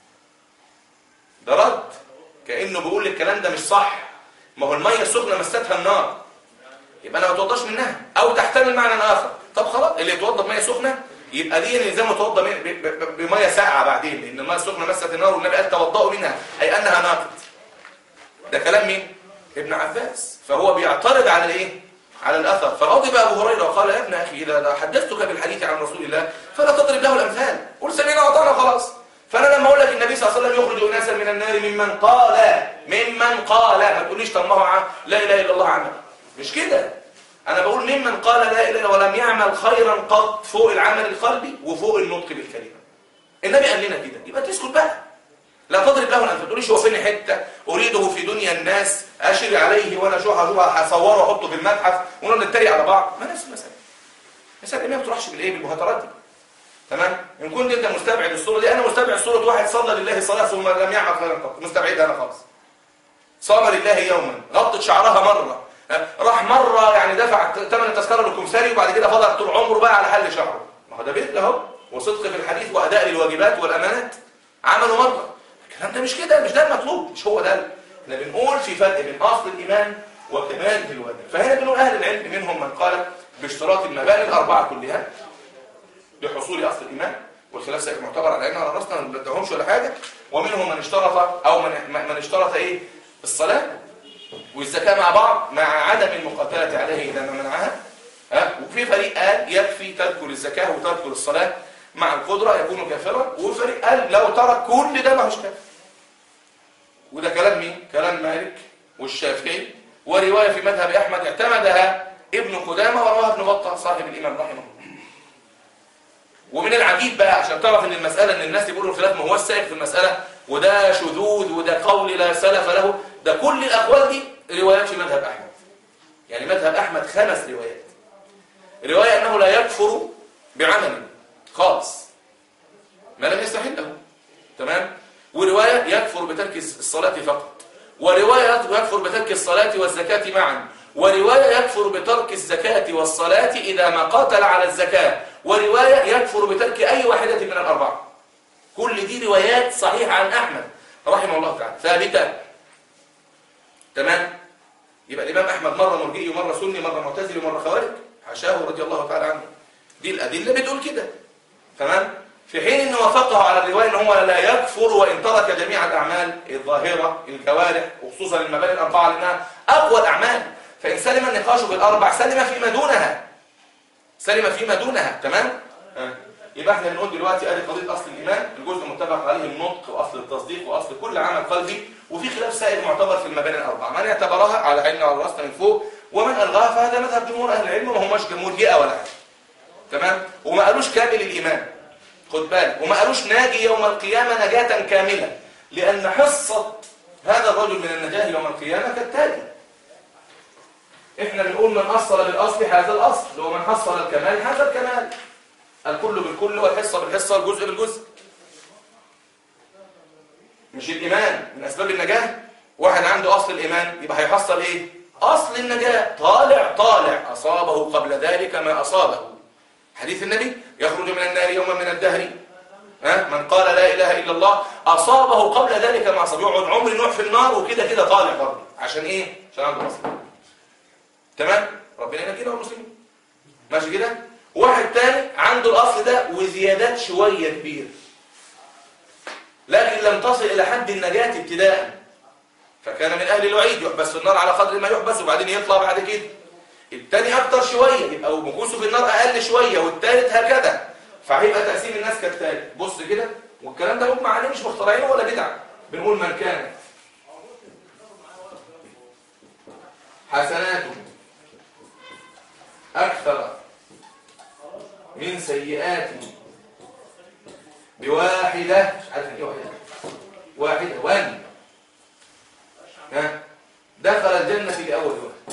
ده رد كانه بيقول الكلام ده مش صح ما هو الميه السخنه مستها النار يبقى انا ما اتوضاش منها او تحتمل معنى اخر طب خلاص اللي يتوضا بميه سخنه يبقى دي يلزمه يتوضا ب- ب- بميه ساقعه بعدين لان الميه السخنه مست النار والنبي قال توضؤوا منها اي انها ناقض ده كلام مين ابن عباس فهو بيعترض على الايه على الاثر فغضب ابو هريره وقال يا ابن اخي اذا حدثتك بالحديث عن رسول الله فلا تضرب له الامثال قل سمعنا وأطعنا خلاص فانا لما اقول لك النبي صلى الله عليه وسلم يخرج اناسا من النار ممن قال ممن قال ما تقوليش طب ما هو ع- لا اله الا الله عمل مش كده انا بقول ممن قال لا اله الا الله ولم يعمل خيرا قط فوق العمل القلبي وفوق النطق بالكلمه النبي قال لنا كده يبقى تسكت بقى لا تضرب له الامثال تقوليش هو فين حته اريده في دنيا الناس اشر عليه وانا شوحه شوحه هصوره واحطه في المتحف ونقعد نتريق على بعض ما نفس المساله المساله ما بتروحش بالايه بالمهاترات دي تمام ان كنت انت مستبعد الصوره دي انا مستبعد صوره واحد صلى لله صلاه ثم لم يعمل خيرا قط مستبعدها انا خالص صام لله يوما غطت شعرها مره راح مره يعني دفع ثمن التذكره للكمساري وبعد كده فضل طول عمره بقى على حل شعره ما هو ده بيت اهو وصدق في الحديث واداء للواجبات والامانات عملوا مره الكلام ده مش كده مش ده المطلوب مش هو ده احنا بنقول في فرق بين اصل الايمان وكمال الواجب فهنا بنقول اهل العلم منهم من قال باشتراط المباني الاربعه كلها لحصول اصل الايمان والخلاف سيكون معتبر على عيننا وعلى راسنا ما بدهمش ولا حاجه ومنهم من اشترط او من من اشترط ايه الصلاه والزكاه مع بعض مع عدم المقاتله عليه اذا ما منعها ها وفي فريق قال يكفي ترك للزكاه وترك للصلاه مع القدره يكون كافرا وفريق قال لو ترك كل ده ما هوش كافر وده كلام مين كلام مالك والشافعي وروايه في مذهب احمد اعتمدها ابن قدامه ورواها ابن بطه صاحب الامام رحمه الله ومن العجيب بقى عشان تعرف ان المسألة ان الناس يقولوا الخلاف ما هو السائق في المسألة وده شذوذ وده قول لا سلف له ده كل الأقوال دي روايات في مذهب أحمد يعني مذهب أحمد خمس روايات رواية أنه لا يكفر بعمل خالص ما لم يستحله تمام ورواية يكفر بترك الصلاة فقط ورواية يكفر بترك الصلاة والزكاة معا ورواية يكفر بترك الزكاة والصلاة إذا ما قاتل على الزكاة ورواية يكفر بترك أي واحدة من الأربعة كل دي روايات صحيحة عن أحمد رحمه الله تعالى ثابتة تمام يبقى الإمام أحمد مرة مرجئي ومرة سني مرة معتزلي ومرة خوارج حاشاه رضي الله تعالى عنه دي الأدلة بتقول كده تمام في حين أنه وافقه على الرواية أنه هو لا يكفر وإن ترك جميع الأعمال الظاهرة الجوارح وخصوصا المباني الأربعة لأنها أقوى الأعمال فإن سلم النقاش بالأربع سلم فيما دونها سلم فيما دونها تمام آه. يبقى احنا بنقول دلوقتي ادي قضيه اصل الايمان الجزء المتفق عليه النطق واصل التصديق واصل كل عمل قلبي وفي خلاف سائر معتبر في المباني الاربعه من اعتبرها على عيننا وعلى راسنا من فوق ومن الغاها فهذا مذهب جمهور اهل العلم وما هماش مرجئه ولا حاجه تمام وما قالوش كامل الايمان خد بالك وما قالوش ناجي يوم القيامه نجاه كامله لان حصه هذا الرجل من النجاه يوم القيامه كالتالي احنا بنقول من اصل بالاصل هذا الاصل اللي هو من حصل الكمال هذا الكمال الكل بالكل والحصه بالحصه والجزء بالجزء مش الايمان من اسباب النجاه واحد عنده اصل الايمان يبقى هيحصل ايه اصل النجاه طالع طالع اصابه قبل ذلك ما اصابه حديث النبي يخرج من النار يوما من الدهر ها من قال لا اله الا الله اصابه قبل ذلك ما اصابه يقعد عمر نوح في النار وكده كده طالع برضه عشان ايه عشان عنده اصل تمام ربنا ينجينا والمسلمين ماشي كده واحد تاني عنده الاصل ده وزيادات شويه كبيره لكن لم تصل الى حد النجاه ابتداء فكان من اهل الوعيد يحبس في النار على قدر ما يحبس وبعدين يطلع بعد كده التاني اكتر شويه يبقى مكوسه في النار اقل شويه والتالت هكذا فهيبقى تقسيم الناس كالتالي بص كده والكلام ده مجمع عليه مش مخترعينه ولا بدعه بنقول من كان حسناته أكثر من سيئات بواحدة مش عارف ايه واحدة واحدة وان ها دخل الجنة لأول واحد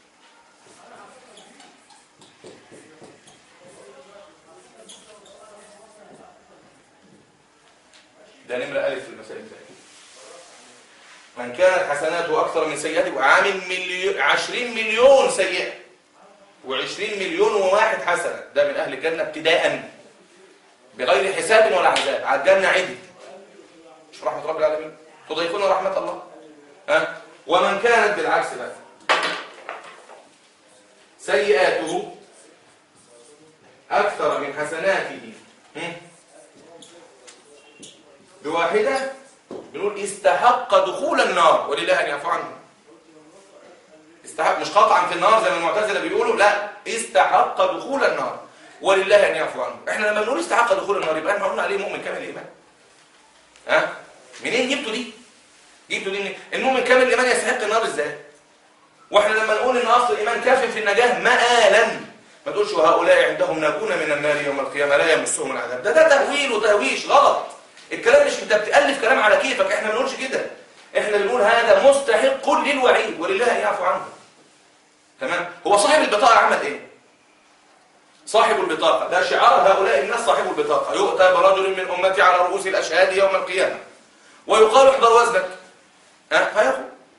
ده نمرة ألف في المسائل الثانية من كانت حسناته أكثر من سيئاته وعامل مليون عشرين مليون سيئة وعشرين مليون وواحد حسنة ده من أهل الجنة ابتداء بغير حساب ولا عذاب على الجنة عدل مش رحمة رب العالمين تضيفون رحمة الله ها ومن كانت بالعكس بقى سيئاته أكثر من حسناته هم؟ بواحدة بنقول استحق دخول النار ولله أن يعفو عنه استحق مش قطعا في النار زي ما المعتزله بيقولوا لا استحق دخول النار ولله ان يعفو عنه احنا لما بنقول استحق دخول النار يبقى احنا قلنا عليه مؤمن كامل الايمان ها منين جبتوا دي جبتوا دي منين المؤمن كامل الايمان يستحق النار ازاي واحنا لما نقول ان اصل الايمان كاف في النجاه مآلا ما تقولش وهؤلاء عندهم ناجون من النار يوم القيامه لا يمسهم العذاب ده ده تهويل وتهويش غلط الكلام مش انت بتالف كلام على كيفك احنا ما بنقولش كده احنا بنقول هذا مستحق للوعيد ولله ان يعفو عنه تمام هو صاحب البطاقه عمل ايه صاحب البطاقه ده شعار هؤلاء الناس صاحب البطاقه يؤتى برجل من امتي على رؤوس الاشهاد يوم القيامه ويقال احضر وزنك ها فياخذ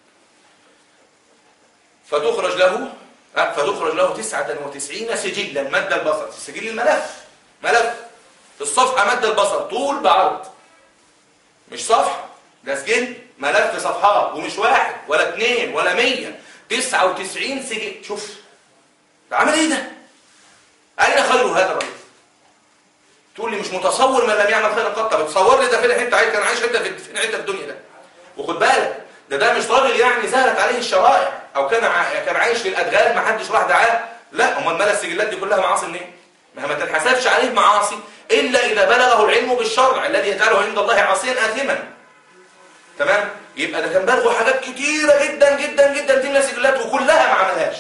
فتخرج له ها فتخرج له 99 سجلا مد البصر سجل الملف ملف في الصفحه مد البصر طول بعرض مش صفحه ده سجل ملف صفحات ومش واحد ولا اثنين ولا مية 99 سجل شوف ده عمل ايه ده اين خير هذا الرجل تقول لي مش متصور من لم يعمل خيرا قط طب تصور لي ده فين حته عايش كان عايش حته في فين حته في الدنيا ده وخد بالك ده ده مش راجل يعني سهلت عليه الشرائع او كان ع... كان عايش في الادغال ما حدش راح دعاه لا امال مال السجلات دي كلها معاصي منين ما ما تنحسبش عليه معاصي الا اذا بلغه العلم بالشرع الذي يجعله عند الله عاصيا اثما تمام يبقى ده كان بلغه حاجات كتيره جدا جدا جدا تملى سجلات وكلها ما عملهاش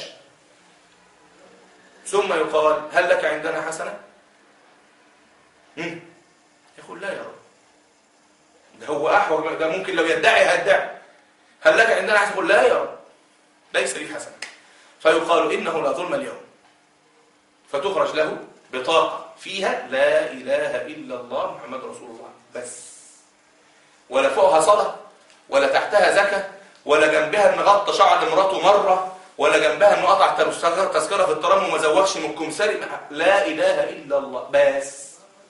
ثم يقال هل لك عندنا حسنه مم. يقول لا يا رب ده هو احوج ده ممكن لو يدعي هيدعي هل لك عندنا حسنه يقول لا يا رب ليس لي حسنه فيقال انه لا ظلم اليوم فتخرج له بطاقه فيها لا اله الا الله محمد رسول الله بس ولا فوقها صلاه ولا تحتها زكاه ولا جنبها ان غطى شعر مراته مره ولا جنبها انه قطع تذكره في الترام وما زوغش من الكمساري لا اله الا الله بس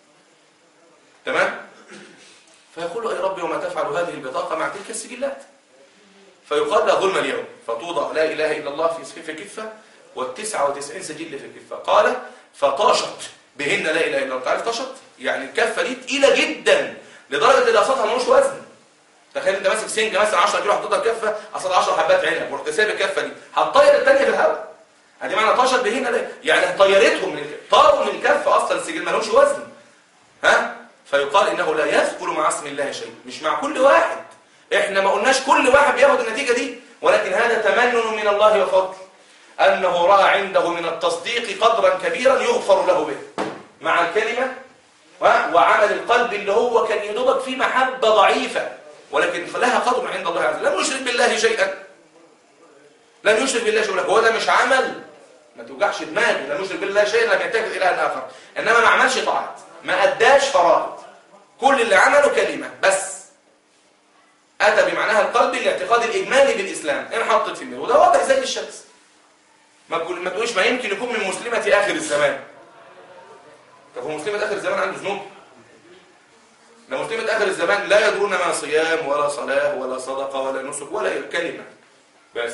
تمام فيقول له يا ربي وما تفعل هذه البطاقه مع تلك السجلات فيقال لا ظلم اليوم فتوضع لا اله الا الله في في كفه والتسعة وتسعين سجل في كفه قال فطاشت بهن لا اله الا الله تعرف طاشت يعني الكفه دي تقيله جدا لدرجه ان اصلها ملوش وزن تخيل انت ماسك سنجه مثلا 10 كيلو حطيتها في كفه اصل 10 حبات عنب ورحت سايب الكفه دي هتطير الثانيه في الهواء ادي معنى طاشت بهن ده يعني طيرتهم من الكف طاروا من الكف اصلا السجل ما لهمش وزن ها فيقال انه لا يثقل مع اسم الله شيء مش مع كل واحد احنا ما قلناش كل واحد بياخد النتيجه دي ولكن هذا تمنن من الله وفضل انه راى عنده من التصديق قدرا كبيرا يغفر له به مع الكلمه ها؟ وعمل القلب اللي هو كان يدوبك فيه محبه ضعيفه ولكن لها قدر عند الله عز وجل لم يشرك بالله شيئا لم يشرك بالله شيئا هو ده مش عمل ما توجعش دماغه لم يشرك بالله شيئا لم يتخذ الها اخر انما ما عملش طاعات ما اداش فرائض كل اللي عمله كلمه بس اتى بمعناها القلبي الاعتقاد الاجمالي بالاسلام ان حطت في الميل وده واضح زي الشمس ما تقول ما تقولش ما يمكن يكون من مسلمه اخر الزمان طب هو مسلمه اخر الزمان عنده ذنوب ده مسلمه اخر الزمان لا يدرون ما صيام ولا صلاه ولا صدقه ولا نسك ولا كلمه بس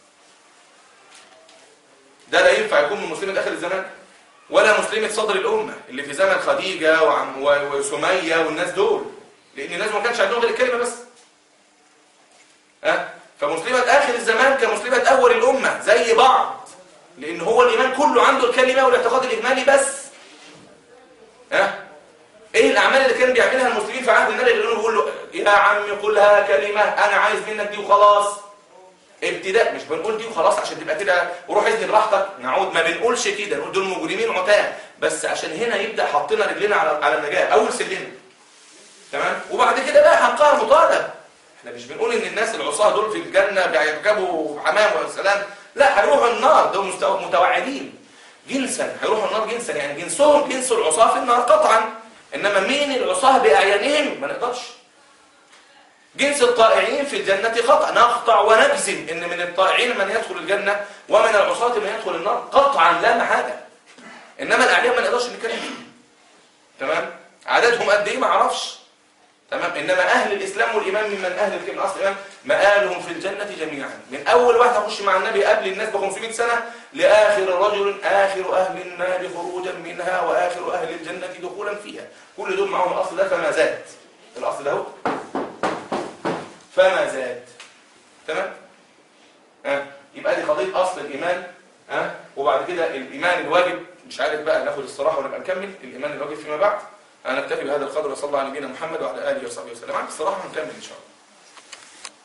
ده لا ينفع يكون من مسلمة آخر الزمان ولا مسلمة صدر الأمة اللي في زمن خديجة وعم و- وسمية والناس دول لأن الناس ما كانش عندهم غير الكلمة بس ها فمسلمة آخر الزمان كمسلمة أول الأمة زي بعض لأن هو الإيمان كله عنده الكلمة والاعتقاد الإجمالي بس ها ايه الاعمال اللي كان بيعملها المسلمين في عهد النبي اللي كانوا بيقول له يا عم قلها كلمه انا عايز منك دي وخلاص ابتداء مش بنقول دي وخلاص عشان تبقى كده وروح اذن براحتك نعود ما بنقولش كده نقول دول مجرمين عتاه بس عشان هنا يبدا حطينا رجلنا على على النجاه اول سلم تمام وبعد كده بقى حقها مطالب احنا مش بنقول ان الناس العصاه دول في الجنه بيركبوا حمام والسلام لا هيروحوا النار دول مستو- متوعدين جنسا هيروحوا النار جنسا يعني جنسهم جنس العصاه في النار قطعا انما مين العصاه باعيانهم ما نقدرش جنس الطائعين في الجنة خطأ نقطع ونجزم إن من الطائعين من يدخل الجنة ومن العصاة من يدخل النار قطعا لا محالة إنما الأعيان ما نقدرش نتكلم فيه تمام عددهم قد إيه ما أعرفش تمام إنما أهل الإسلام والإيمان ممن أهل الكلمة أصل الإيمان مآلهم في الجنة جميعا من أول واحد هخش مع النبي قبل الناس ب 500 سنة لآخر رجل آخر أهل النار خروجا منها وآخر أهل الجنة دخولا فيها كل دول معهم الأصل ده فما زاد الأصل ده هو فما زاد تمام ها يبقى دي قضيه اصل الايمان ها وبعد كده الايمان الواجب مش عارف بقى ناخد الصراحه ونبقى نكمل الايمان الواجب فيما بعد انا اكتفي بهذا القدر وصلى على نبينا محمد وعلى اله وصحبه وسلم عندي الصراحه ونكمل ان شاء الله